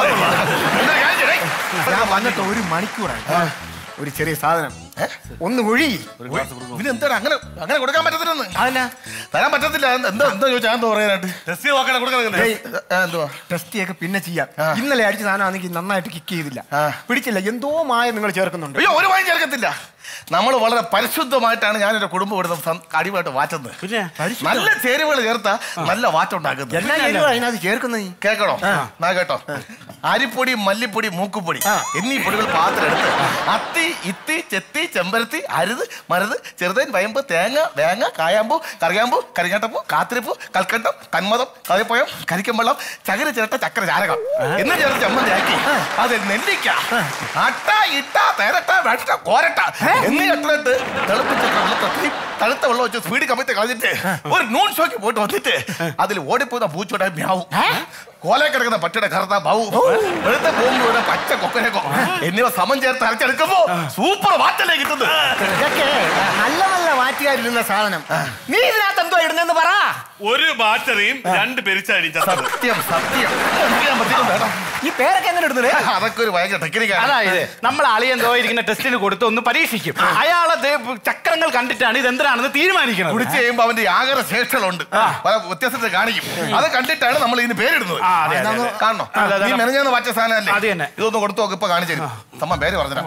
ഞാൻ വന്നിട്ട് ഒരു മണിക്കൂറായി ഒരു ചെറിയ സാധനം ഒന്ന് ഒഴി പിന്നെ എന്താണ് അങ്ങനെ അങ്ങനെ കൊടുക്കാൻ പറ്റത്തില്ലെന്ന് അതല്ല തരാൻ പറ്റത്തില്ല എന്താ എന്താ എന്താ ചോദിച്ചാൽ എന്താ പറയാനായിട്ട് ടെസ്റ്റ് നോക്കണം കൊടുക്കണം ഏയ്, എന്തുവാ ടെസ്റ്റ് ഒക്കെ പിന്നെ ചെയ്യാം ഇന്നലെ അടിച്ച സാധനമാണെങ്കിൽ നന്നായിട്ട് കിക്ക് ചെയ്തില്ല പിടിച്ചില്ല എന്തോ മായ നിങ്ങൾ ചേർക്കുന്നുണ്ട് അയ്യോ ഒരു വായും ചേർക്കത്തില്ല നമ്മൾ വളരെ പരിശുദ്ധമായിട്ടാണ് ഞാൻ എന്റെ കുടുംബം ഇവിടുന്ന് സം- അടിപൊളിയായിട്ട് വാറ്റുന്നത് നല്ല ചേരുവകൾ ചേർത്ത നല്ല വാറ്റുണ്ടാക്കുന്നത് എന്നാ ചേരുവ അതിനകത്ത് ചേർക്കുന്നത് കേക്കണോ നാ കേട്ടോ അരിപ്പൊടി മല്ലിപ്പൊടി മൂക്കുപൊടി എന്നീ പൊടികൾ പാത്രം എടുത്ത് അത്തി ഇത്തി ചെത്തി ചെമ്പരത്തി അരുത് മരുത് ചെറുതേൻ വയമ്പ് തേങ്ങ വേങ്ങ കായാമ്പൂ കറിയാമ്പൂ കരിങ്ങാട്ടപ്പൂ കാത്തിരിപ്പൂ കൽക്കണ്ടം കന്മതം കറിപ്പഴം കരിക്കമ്പള്ളം ചകര ചിരട്ട ചക്കര ചാരകം എന്ന് ചേർത്ത് ചമ്മന്തിയാക്കി അത് നെല്ലിക്ക അട്ട ഇട്ട തേരട്ട വെട്ട കോരട്ട എന്നീ എത്രയിട്ട് തിളപ്പിച്ച വെള്ളത്തിൽ തണുത്ത വെള്ളം വെച്ച് സ്പീഡ് കമ്മിത്തെ കളഞ്ഞിട്ട് ഒരു നൂൺ ഷോക്ക് പോയിട്ട് വന്നിട്ട് അതിൽ ഓടിപ്പോകുന്ന പൂച്ചോടെ മ്യാവും കോലെ കിടക്കുന്ന പട്ടിയുടെ കറുത്ത ബാവു വെളുത്ത പോകുമ്പോൾ പച്ച കൊക്കനേക്കോ എന്നിവ സമം ചേർത്ത് അരച്ചെടുക്കുമ്പോ സൂപ്പർ വാറ്റല്ലേ കിട്ടുന്നത് ഇതൊക്കെ നല്ല നല്ല വാറ്റുകാരിരുന്ന സാധനം നീ ഇതിനകത്ത് എന്തോ ഇടുന്നെന്ന് പറ ഒരു ബാറ്ററിയും രണ്ട് പെരിച്ചടിച്ച സത്യം സത്യം ഈ പേരൊക്കെ എങ്ങനെ ഇടുന്നത് അതൊക്കെ ഒരു ഭയങ്കര ടെക്നിക്കാണ് അതായത് നമ്മൾ അളിയൻ എന്തോ ഇരിക്കുന്ന ടെസ്റ്റിന് കൊടുത്ത് ഒന്ന് പരീക്ഷിക്കും അയാളെ ദേ ചക്രങ്ങൾ കണ്ടിട്ടാണ് ഇത് എന്തിനാണെന്ന് തീരുമാനിക്കുന്നത് കുടിച്ച് കഴിയുമ്പോ അവന്റെ ആകര ശേഷങ്ങളുണ്ട് പല വ്യത്യസ്തത കാണിക്കും അത് കണ്ടിട്ടാണ് നമ്മൾ ഇതിന് പേരിടുന്നത് ആ, അതെ, അതെ, അതെ. കാണണോ അതെ, അതെ. ഈ മെനഞ്ഞാന്ന് വാച്ച സാധനമല്ലേ അത് തന്നെ. ഇതൊന്ന് കൊടുത്തു നോക്ക് ഇപ്പൊ കാണിച്ചു തരും തമ്മ പേര് പറഞ്ഞാ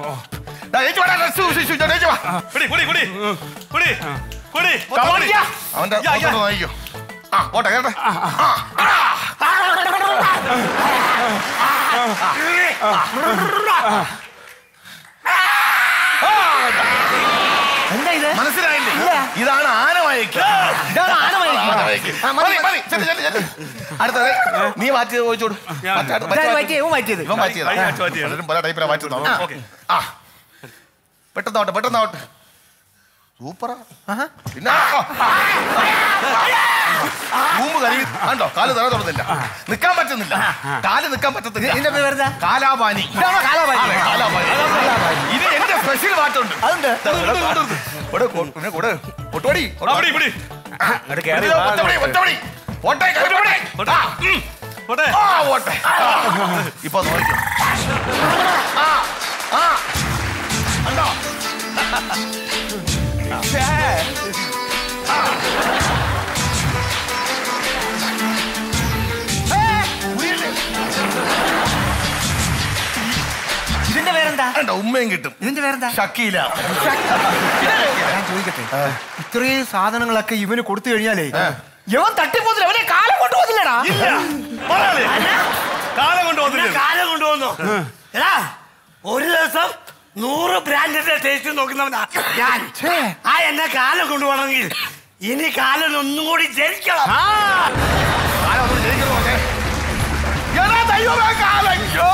അവന്റെ മുഖത്തോട്ട് നോക്കിക്കോ ആ പോട്ടെ കേട്ടെ എന്താ ഇത് മനസ്സിലായില്ലേ ഇതാണ് ആനമയക്ക് ഇതാണ് ആനമയക്ക്. ആനമയക്ക്. ആ, മതി, മതി, മതി. ചെല്ല്, ചെല്ല്, ചെല്ല്. അടുത്തത് നീ മാറ്റി ചോദിച്ചോട് ഇതാര് മാറ്റിയത്? ഇവൻ മാറ്റിയത്. ഇവൻ മാറ്റിയതാ. പലരും പല ടൈപ്പിലാണ് മാറ്റുന്നത് ആ പെട്ടെന്നാവട്ടെ പെട്ടെന്നാവട്ടെ സൂപ്പറാ പിന്നെ റൂമ് കരുവി കണ്ടോ കാല് തറ തുറന്നില്ല നിക്കാൻ പറ്റുന്നില്ല കാല് നിക്കാൻ പറ്റത്തില്ല ഇതിന്റെ പേര് എന്താ? കാലാപാനി ഇതാണോ കാലാപാനി? അതെ, കാലാപാനി ഇത് എന്റെ സ്പെഷ്യൽ മാറ്റമുണ്ട് അതുണ്ട് ഒട്ടുപടി കേറി വാ. ഒറ്റപടി ഒറ്റപടി ഓട്ടെ കയറ്റുപടി ആ, ഉം. ആ, ഓട്ടെ ആ, ഇപ്പൊ നോക്കിക്കോ ആ ആ കണ്ടോ ഛേ. ആ. ഏ, ഉയ്യല്ലേ. ഇതിന്റെ പേരെന്താ കണ്ടോ ഉമ്മയും കിട്ടും ഇതിന്റെ പേരെന്താ ഷക്കീല ഞാൻ ചോദിക്കട്ടെ ഇത്രയും സാധനങ്ങളൊക്കെ ഇവന് കൊടുത്തു കഴിഞ്ഞാലേ ഇവൻ തട്ടിപ്പോത്തില്ല അവനെ കാലം കൊണ്ടുപോകുന്നില്ലടാ കാലം കൊണ്ടുപോകുന്നില്ല കാലം കൊണ്ടുവന്നു എടാ ഒരു ദിവസം നൂറ് ബ്രാൻഡിന്റെ ടേസ്റ്റ് നോക്കുന്നവനാ ഞാൻ ആ എന്നെ കാലം കൊണ്ടുപോകണമെങ്കിൽ ഇനി കാലം ഒന്നും കൂടി ജനിക്കണം എടാ ദൈവമേ കാലം അയ്യോ.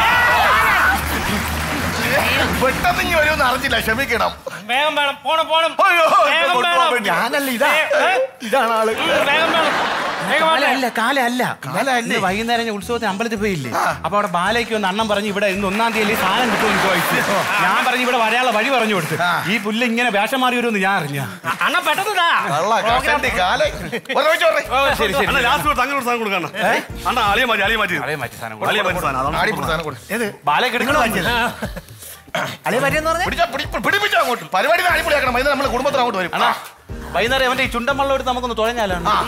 പെട്ടെന്ന് ഇനി വരുമെന്ന് അറിഞ്ഞില്ല ക്ഷമിക്കണം വേഗം വേണം പോണം പോണം അയ്യോ, വേഗം കൊണ്ടുപോകാൻ വേണം. വേണ്ടി. ഞാനല്ല ഇതാ ഏ, ഏ, ഇതാണ് ആള് ഉം, വേഗം വേണം വേഗം വേണം. കാലല്ല കാലല്ല ഇന്ന് വൈകുന്നേരം ഞാൻ ഉത്സവത്തിന് അമ്പലത്തിൽ പോയില്ലേ അപ്പൊ അവിടെ ബാലയ്ക്ക് ഒന്ന് അണ്ണം പറഞ്ഞു ഇവിടെ ഇന്ന് ഒന്നാം തീയതി സാധനം കിട്ടുമെന്ന് ചോദിച്ചു ഞാൻ പറഞ്ഞു ഇവിടെ വരാനുള്ള വഴി പറഞ്ഞു കൊടുത്തു ഈ പുല്ല് ഇങ്ങനെ വേഷം മാറി വരുമെന്ന് ഞാൻ അറിഞ്ഞ അണ്ണ പെട്ടെന്ന് കള്ള കഷണ്ടി കാലം ഒരു നിമിഷം പറയ്. ശരി ശരി അണ്ണാ, last തൊട്ട് അങ്ങനെ ഒരു സാധനം കൊടുക്കണം. അണ്ണാ, അളിയെ മാറ്റി, അളിയെ മാറ്റി. അളിയെ മാറ്റി സാധനം അളിയെ മാറ്റി സാധനം. അതാണ് ആടിപ്പുറത്ത് സാധനം കൊടു. ഏത് ബാലയ്ക്ക് നിങ്ങൾ എടുക്കണം മാറ്റിയത് അളിയെ പറ്റിയെന്ന് പറഞ്ഞ പിടിച്ചാ, പിടി- പിടിപ്പിച്ചാ അങ്ങോട്ട് പരിപാടി അടിപൊളിയാക്കണം വൈകുന്നേരം നമ്മളെ കുടുംബത്തിന് അങ്ങോട്ട് വരും അണ്ണാ വൈകുന്നേരം അവന്റെ ഈ ചുണ്ടൻ വെള്ളം എടുത്ത് നമുക്കൊന്ന് തുഴഞ്ഞാലോ ആ.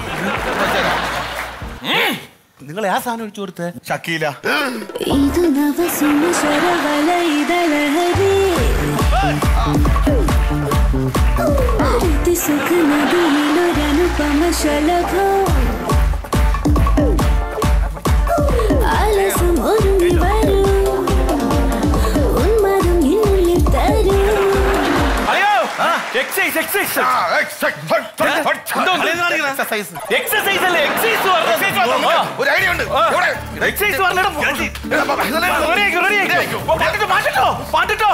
നിങ്ങൾ ആ സാധനം ഒഴിച്ചു കൊടുത്തേ ഷക്കീല ಇದು ನವ ಸುಮಸರ ವಲಯದಲಹರಿ ಪ್ರೀತಿ ಸುಖ ನದಿಯಿಲೊರನುಪಮ ಶಲಭ ಆಲಸಂ ഒരുങ്ങി വരൂ ഉന്മാദം എന്നിൽ തരൂ അയ്യോ എക്സൈസ് എക്സൈസ് എക്സസൈസ് എക്സസൈസ് അല്ലേ എക്സൈസ് ഒരു ഐഡിയ ഉണ്ട് ഇവിടെ. എക്സൈസ് മാറ്റിട്ടോ മാറ്റിട്ടോ മാറ്റിട്ടോ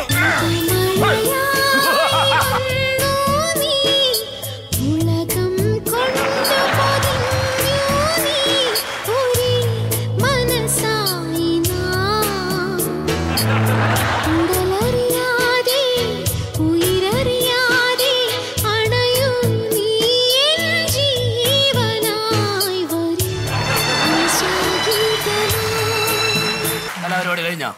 ഉലകം കൊണ്ടു പൊതിഞ്ഞു നീ ഒരേ മനസ്സായി നാം. ഉടലറിയാതെ ഉയിരറിയാതെ അണയൂ നീ എൻ ജീവനായി വരൂ കലാപരിപാടി കഴിഞ്ഞോ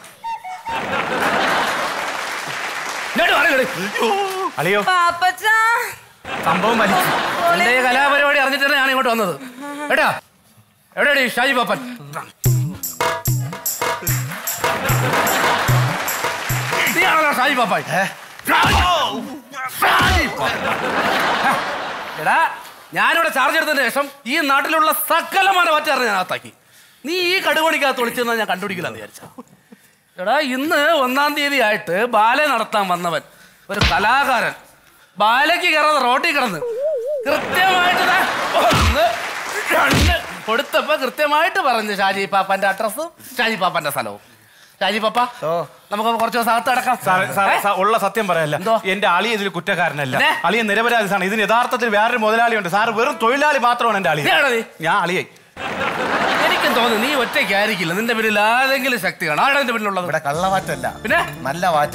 ഇങ്ങോട്ട് വാ, ഇങ്ങോട്ട്. അളിയോ പാപ്പച്ച സംഭവം വലിച്ചു എന്റെ ഈ കലാപരിപാടി അറിഞ്ഞിട്ടാണ് ഞാൻ ഇങ്ങോട്ട് വന്നത് കേട്ടാ എവിടെയാടി ഷാജി പാപ്പൻ നീയാണല്ലോ ഷാജി പാപ്പാൻ ഷാജി പാപ്പൻ. എടാ ഞാനിവിടെ ചാർജ് എടുത്തതിന് ശേഷം ഈ നാട്ടിലുള്ള സകലമായ മാറ്റാറ് ഞാൻ അകത്താക്കി നീ ഈ കടുപണിക്കകത്ത് ഒളിച്ചെന്നാ ഞാൻ കണ്ടുപിടിക്കില്ലെന്ന് വിചാരിച്ച എടാ ഇന്ന് ഒന്നാം തീയതി ആയിട്ട് ബാല നടത്താൻ വന്നവൻ ഒരു കലാകാരൻ ബാലയ്ക്ക് കയറാതെ റോട്ടിൽ കിടന്ന് കൃത്യമായിട്ട് ദാ ഒന്ന് രണ്ട് കൊടുത്തപ്പോ കൃത്യമായിട്ട് പറഞ്ഞു ഷാജി പാപ്പന്റെ അഡ്രസ്സും ഷാജി പാപ്പന്റെ സ്ഥലവും ഷാജി പാപ്പ നമുക്ക് കുറച്ച് ദിവസം അകത്ത് അടക്കാം സാറേ, സാറേ, സാ- ഉള്ള സത്യം പറയല്ല എന്റെ അളി ഇതിൽ കുറ്റക്കാരനല്ല അളിയ നിരപരാധിസാണ് ഇതിന് യഥാർത്ഥത്തിൽ വേറൊരു മുതലാളിയുണ്ട് സാർ വെറും തൊഴിലാളി മാത്രമാണ് എന്റെ അളി നീയാണോ നീ? ഞാൻ അളിയായി എനിക്കും തോന്നുന്നു നീ ഒറ്റയ്ക്കായിരിക്കില്ല നിന്റെ പിന്നിൽ ആരെങ്കിലും ശക്തി കാണും ആരാ നിന്റെ പിന്നിലുള്ളത് ഇവിടെ കള്ളവാറ്റല്ല പിന്നെ നല്ല വാറ്റ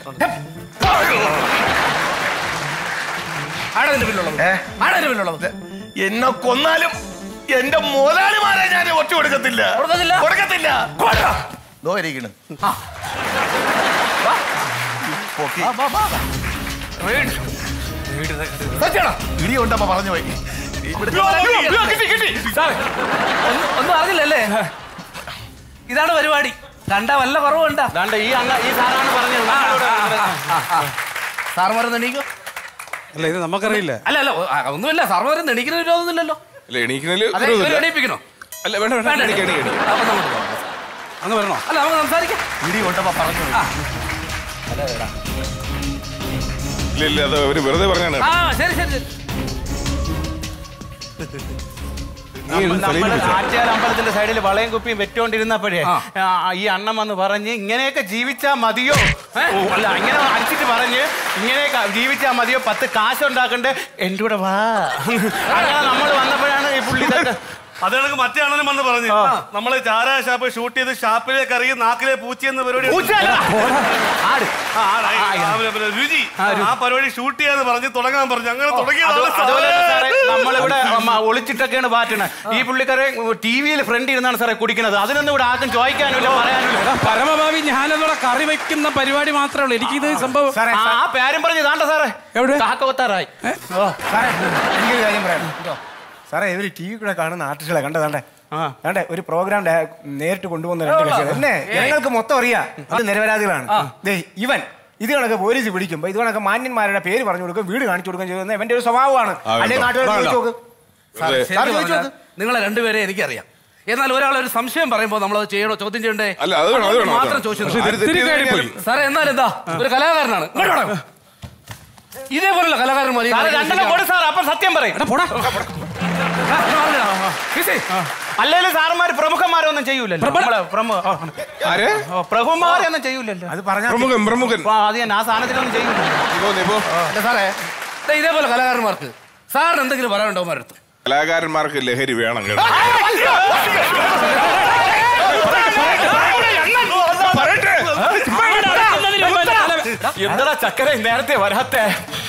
ആരാ നിന്റെ പിന്നിലുള്ളത് ആരാ നിന്റെ പിന്നിലുള്ളത് എന്നെ കൊന്നാലും എന്റെ മുതലാളിമാരെ ഞാൻ ഒറ്റ കൊടുക്കത്തില്ല കൊടുക്കത്തില്ല? കൊടുക്കത്തില്ല ദോ ഇരിക്കണ് പൊക്കി. സത്യമാണോ ഇടി കൊണ്ടപ്പോ പറഞ്ഞു പോയി ഇവിടെ- സാറേ, ഒന്നും- ഒന്നും അറിഞ്ഞില്ലല്ലേ ഇതാണ് പരിപാടി കണ്ട വല്ല കുറവുണ്ടാ ഈ അണ്ണ ഈ സാറാണ് പറഞ്ഞത് സാർമാരെ നെണീക്കോ അല്ല ഇത് നമുക്കറിയില്ല അല്ല അല്ല ഒ- ആ, ഒന്നുമില്ല സാർമാരെ നെണീക്കുന്ന വിരോധമൊന്നുമില്ലല്ലോ അല്ല എണീക്കുന്നതില് അതെ വിരോധമില്ല. ഇവരെ എണീപ്പിക്കണോ അല്ല വേണ്ട വേണ്ട വേണ്ട, എണീക്ക്, എണീക്ക്, എണീക്ക്. അപ്പൊ നമുക്ക് പോകാം. അങ്ങ് വരണോ അല്ല നമുക്ക് സംസാരിക്കാം ഇടി കൊണ്ടപ്പോ പറഞ്ഞു പോയി. ഇല്ല ഇല്ല അത് അവര് വെറുതെ പറഞ്ഞാണ് ആ ശരി ശരി ശരി നീ ഇത് തലയിൽ നമ്മള് പിടിച്ചോ? ആറ്റുകാൽ അമ്പലത്തിന്റെ സൈഡിൽ വളയും കുപ്പിയും വെറ്റോണ്ടിരുന്നപ്പോഴേ ആ, ഈ അണ്ണൻ വന്ന് പറഞ്ഞ് ഇങ്ങനെയൊക്കെ ജീവിച്ചാ മതിയോ ഓ, അല്ല ഇങ്ങനെ അടിച്ചിട്ട് പറഞ്ഞ് ഇങ്ങനെയൊക്കെ ജീവിച്ചാ മതിയോ പത്ത് കാശ് ഉണ്ടാക്കണ്ടേ എന്റെ കൂടെ വാ അങ്ങനെ നമ്മൾ വന്നപ്പോഴാണ് ഈ പുള്ളി ഇതൊക്കെ അത് കണക്ക് മറ്റേ അണ്ണനും വന്ന് പറഞ്ഞു നമ്മള് ചാരാ ഷാപ്പ് ഷൂട്ട് ചെയ്ത് ഷാപ്പിലേക്ക് ഇറങ്ങി നാക്കിലെ പൂച്ച എന്ന പരിപാടി പൂച്ചയല്ല. ആട്. ആ, ആടായി. ആ, പിന്നെ, പിന്നെ, രുചി ആ പരിപാടി ഷൂട്ട് ചെയ്യാന്ന് പറഞ്ഞ് തുടങ്ങാൻ പറഞ്ഞു അങ്ങനെ അത് തുടങ്ങിയതാണ് അതുപോലെ തന്നെ സാറേ സാറേ. നമ്മളിവിടെ അമ്മ ഒളിച്ചിട്ടൊക്കെയാണ് പാറ്റണത് ഈ പുള്ളിക്കാരെ ടി വിയിൽ ഫ്രണ്ട് ഇരുന്നാണ് സാറേ കുടിക്കുന്നത് അതിനൊന്നും ഇവിടെ ആർക്കും ചോദിക്കാനുമില്ല പറയാനുമില്ല പരമഭാവി ഞാനതോടെ കറി വെക്കുന്ന പരിപാടി മാത്രമേ ഉള്ളൂ എനിക്കിത് സംഭവം ആ ആ പേരും പറഞ്ഞ് താണ്ട സാറേ എവിടെ കാക്കവത്താറായി സാറേ എനിക്കൊരു കാര്യം പറയാം സാറേ ഇവര് ടി വി കൂടെ കാണുന്ന ആർട്ടിസ്റ്റുകളെ കണ്ടതാണ്ടേ വേണ്ടേ ഒരു പ്രോഗ്രാം നേരിട്ട് കൊണ്ടുപോകുന്ന രണ്ട് കക്ഷികൾ എന്നെ ജനങ്ങൾക്ക് മൊത്തം അറിയാം അത് നിരപരാധികളാണ് ദേ ഇവൻ ഇത് കണക്ക് പോലീസ് പിടിക്കുമ്പോ ഇത് കണക്ക് മാന്യന്മാരുടെ പേര് പറഞ്ഞു കൊടുക്കും വീട് കാണിച്ചു കൊടുക്കുകയും ചെയ്യുന്നത് ഇവന്റെ ഒരു സ്വഭാവമാണ് ആ, അല്ലെങ്കിൽ കേട്ടോ. നാട്ടുകാർ ചോദിച്ചു നോക്ക് സാർ, അതെ. ശരിക്കും സാർ ചോദിച്ചു പറഞ്ഞാൽ നിങ്ങളെ രണ്ടുപേരെ എനിക്കറിയാം എന്നാൽ ഒരാൾ ഒരു സംശയം പറയുമ്പോൾ നമ്മൾ അത് ചെയ്യണോ ചോദ്യം ചെയ്യണ്ടേ അല്ല, അത് വേണം, അത് അതുകൊണ്ട് വേണം, അത് മാത്രം വേണം. ചോദിച്ചു പക്ഷേ ഇത് നോക്കാം. തെറ്റി കഴിഞ്ഞാൽ- സാറേ എന്നാലും എന്താ ഒരു കലാകാരനാണ് ഇങ്ങോട്ട് വാടാ. ഇതേപോലുള്ള കലാകാരന്മാർ ഈ സാറേ കാണിക്കുന്നത് രണ്ടെണ്ണം കൊടു സാർ അപ്പം സത്യം പറയും ആ, ആ, ആ. കിസി. അല്ലെങ്കിൽ സാറന്മാർ പ്രമുഖന്മാരൊന്നും ചെയ്യൂലല്ലോ നമ്മളെ പ്രമുഖ ആരെ പ്രഭുമാരൊന്നും ചെയ്യൂലല്ലോ അത് പറഞ്ഞാൽ പ്രമുഖൻ പ്രമുഖൻ അപ്പൊ അത് ഞാൻ ആ സാധനത്തിനൊന്നും ചെയ്യൂലല്ലോ നീ പോ, നീ പോ. അല്ല സാറേ ദേ ഇതേപോലെ കലാകാരന്മാർക്ക് സാറിന് എന്തെങ്കിലും പറയാനുണ്ടോ മരത്ത് കലാകാരന്മാർക്ക് ലഹരി വേണം കേട്ടോ എന്താ ചക്കര നേരത്തെ വരാത്തെ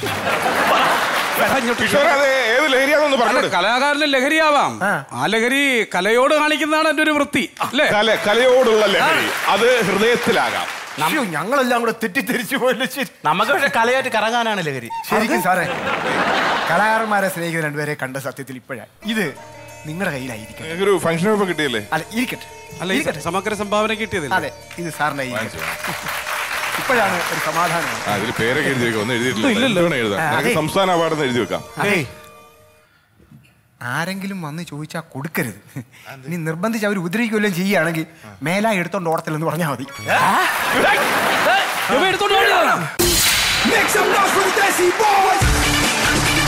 കിഷോർ അത് ഏത് ലഹരിയാണെന്ന് അല്ല, പറഞ്ഞത് കലാകാരന് ലഹരിയാവാം ആ ലഹരി കലയോട് കാണിക്കുന്നതാണ് എന്റെ ഒരു വൃത്തി അല്ലേ കല കലയോടുള്ള ലഹരി അത് ഹൃദയത്തിലാകാം അയ്യോ, ഞങ്ങളെല്ലാം കൂടെ തെറ്റിദ്ധരിച്ചു പോയല്ലോ ശരി നമുക്ക് പക്ഷെ കലയായിട്ട് കറങ്ങാനാണ് ലഹരി ശരിക്കും സാറേ കലാകാരന്മാരെ സ്നേഹിക്കുന്ന രണ്ടുപേരെ കണ്ട സത്യത്തിൽ ഇപ്പോഴാണ് ഇത് നിങ്ങളുടെ കയ്യിലായിരിക്കും ഒരു ഫംഗ്ഷൻ ഇപ്പൊ കിട്ടിയല്ലേ അല്ല ഇരിക്കട്ടെ അല്ല ഈ സമഗ്ര സംഭാവന കിട്ടിയതില്ല അതെ ഇത് സാറിന്റെ കയ്യിൽ ഇപ്പോഴാണ് ഒരു സമാധാനം ആ ഇതിൽ പേരൊക്കെ എഴുതി വെക്കാം ഒന്നും എഴുതിയിട്ടില്ല ഇല്ലല്ലോ. എന്ത് വേണം എഴുതാം ആ, നിനക്ക് അതെ. സംസ്ഥാന അവാർഡ് എഴുതി വെക്കാം അതെ ആരെങ്കിലും വന്ന് ചോദിച്ചാൽ കൊടുക്കരുത് ഇനി നിർബന്ധിച്ച് അവർ ഉപദ്രവിക്കുകയെല്ലാം ചെയ്യുകയാണെങ്കിൽ മേലായി എടുത്തോണ്ട് ഓടത്തില്ലെന്ന് പറഞ്ഞാൽ മതി എടുത്തോണ്ട് ഓടിയതാണ് Make some noise for the Desi Boys!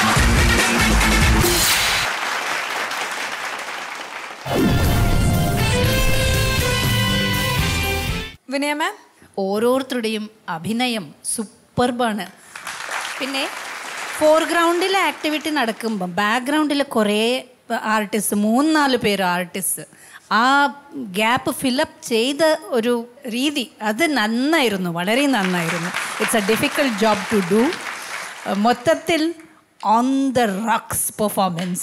വിനയ മാം ഓരോരുത്തരുടെയും അഭിനയം സൂപ്പർബാണ് പിന്നെ ഫോർഗ്രൗണ്ടിലെ ആക്ടിവിറ്റി നടക്കുമ്പം ബാക്ക്ഗ്രൗണ്ടിൽ കുറേ ആർട്ടിസ്റ്റ് മൂന്ന് നാല് പേര് ആർട്ടിസ്റ്റ് ആ ഗ്യാപ്പ് ഫിലപ്പ് ചെയ്ത ഒരു രീതി അത് നന്നായിരുന്നു വളരെ നന്നായിരുന്നു it's a difficult job to do മൊത്തത്തിൽ on the rocks performance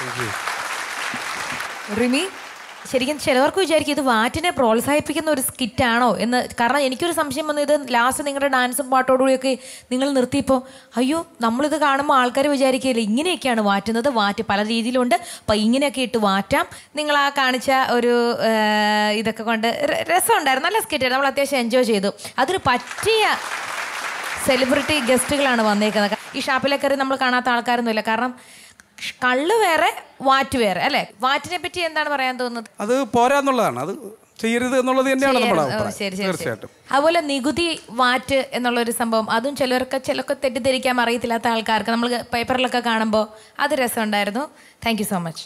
Rimi ശരിക്കും ചിലവർക്ക് വിചാരിക്കും ഇത് വാറ്റിനെ പ്രോത്സാഹിപ്പിക്കുന്ന ഒരു സ്കിറ്റാണോ എന്ന് കാരണം എനിക്കൊരു സംശയം വന്നു ഇത് ലാസ്റ്റ് നിങ്ങളുടെ ഡാൻസും പാട്ടോടുകൂടിയൊക്കെ നിങ്ങൾ നിർത്തിയപ്പോൾ അയ്യോ നമ്മളിത് കാണുമ്പോൾ ആൾക്കാർ വിചാരിക്കില്ല ഇങ്ങനെയൊക്കെയാണ് വാറ്റുന്നത് വാറ്റ് പല രീതിയിലുണ്ട് അപ്പം ഇങ്ങനെയൊക്കെ ഇട്ട് വാറ്റാം നിങ്ങൾ ആ കാണിച്ച ഒരു ആ, ഇതൊക്കെ കൊണ്ട് ര- രസമുണ്ടായിരുന്നു നല്ല സ്കിറ്റായിരുന്നു നമ്മൾ അത്യാവശ്യം എൻജോയ് ചെയ്തു അതൊരു പറ്റിയ സെലിബ്രിറ്റി ഗസ്റ്റുകളാണ് വന്നേക്കുന്നത് ഈ ഷാപ്പിലെ കയറി നമ്മൾ കാണാത്ത ആൾക്കാരൊന്നുമില്ല കാരണം കള്ള് വേറെ വാറ്റ് വേറെ അല്ലെ വാറ്റിനെ പറ്റി എന്താണ് പറയാൻ തോന്നുന്നത് അത് പോരാന്നുള്ളതാണ് അത് ചെയ്യരുത് എന്നുള്ളത് തന്നെയാണ് നമ്മുടെ ചെയ്യാൻ- ഓ, അഭിപ്രായം ശരി, ശരി, ശരി. തീർച്ചയായിട്ടും അതുപോലെ നികുതി വാറ്റ് എന്നുള്ള ഒരു സംഭവം അതും ചിലർക്ക് ചിലർക്ക് തെറ്റിദ്ധരിക്കാൻ അറിയത്തില്ലാത്ത ആൾക്കാർക്ക് നമ്മൾ പേപ്പറിലൊക്കെ കാണുമ്പോൾ അത് രസമുണ്ടായിരുന്നു താങ്ക് യു സോ മച്ച്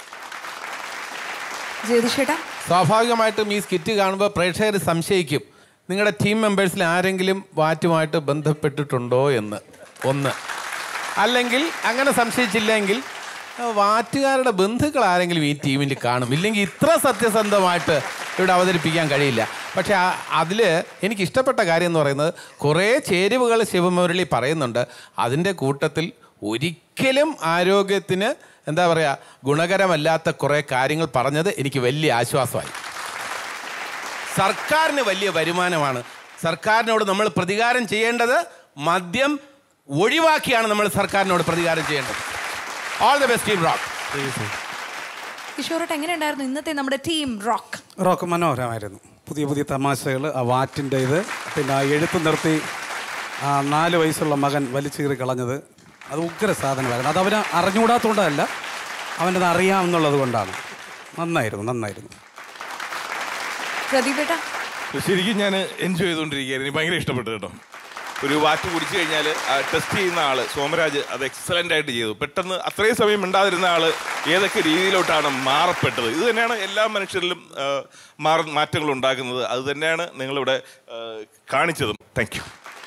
ജ്യോതിഷേട്ടാ സ്വാഭാവികമായിട്ടും ഈ സ്കിറ്റ് കാണുമ്പോൾ പ്രേക്ഷകർ സംശയിക്കും നിങ്ങളുടെ ടീം മെമ്പേഴ്സിൽ ആരെങ്കിലും വാറ്റുമായിട്ട് ബന്ധപ്പെട്ടിട്ടുണ്ടോ എന്ന് ഒന്ന് അല്ലെങ്കിൽ അങ്ങനെ സംശയിച്ചില്ലെങ്കിൽ ആ, വാറ്റുകാരുടെ ബന്ധുക്കൾ ആരെങ്കിലും ഈ ടീമിൽ കാണും ഇല്ലെങ്കിൽ ഇത്ര സത്യസന്ധമായിട്ട് ഇവിടെ അവതരിപ്പിക്കാൻ കഴിയില്ല പക്ഷേ അതിൽ എനിക്ക് ഇഷ്ടപ്പെട്ട കാര്യം എന്ന് പറയുന്നത് കുറേ ചേരുവകൾ ശിവമുരളി പറയുന്നുണ്ട് അതിൻ്റെ കൂട്ടത്തിൽ ഒരിക്കലും ആരോഗ്യത്തിന് എന്താ പറയുക ഗുണകരമല്ലാത്ത കുറേ കാര്യങ്ങൾ പറഞ്ഞത് എനിക്ക് വലിയ ആശ്വാസമായി സർക്കാരിന് വലിയ വരുമാനമാണ് സർക്കാരിനോട് നമ്മൾ പ്രതികാരം ചെയ്യേണ്ടത് മദ്യം ഒഴിവാക്കിയാണ് നമ്മൾ സർക്കാരിനോട് പ്രതികാരം ചെയ്യേണ്ടത് all the best team rock കിഷോറട്ട് എങ്ങനെയുണ്ടായിരുന്നു ഇന്നത്തെ നമ്മുടെ ടീം റോക്ക് റോക്ക് മനോഹരമായിരുന്നു പുതിയ പുതിയ തമാശകൾ ആ വാറ്റിൻ്റെ ഇത് പിന്നെ ആ എഴുത്ത് നിർത്തി ആ നാല് വയസ്സുള്ള മകൻ വലിച്ചീറി കളഞ്ഞത് അത് ഉഗ്ര സാധനമായിരുന്നു അത് അവന് അറിഞ്ഞുകൂടാത്തതുകൊണ്ടല്ല അവനത് അറിയാമെന്നുള്ളത് കൊണ്ടാണ് നന്നായിരുന്നു നന്നായിരുന്നു പ്രദീപേട്ട ശരിക്കും ഞാൻ എൻജോയ് ചെയ്തുകൊണ്ടിരിക്കുകയായിരുന്നു എനിക്ക് ഭയങ്കര ഇഷ്ടപ്പെട്ടു കേട്ടോ ഒരു വാറ്റ് കുടിച്ചു കഴിഞ്ഞാൽ ടെസ്റ്റ് ചെയ്യുന്ന ആള് സോമരാജ് അത് എക്സലന്റ് ആയിട്ട് ചെയ്തു പെട്ടെന്ന് അത്രയും സമയം മിണ്ടാതിരുന്ന ആള് ഏതൊക്കെ രീതിയിലോട്ടാണ് മാറപ്പെട്ടത് ഇത് തന്നെയാണ് എല്ലാ മനുഷ്യരിലും ആ, മാറ മാറ്റങ്ങൾ ഉണ്ടാക്കുന്നത് അത് തന്നെയാണ് നിങ്ങളിവിടെ ആ, കാണിച്ചതും താങ്ക് യു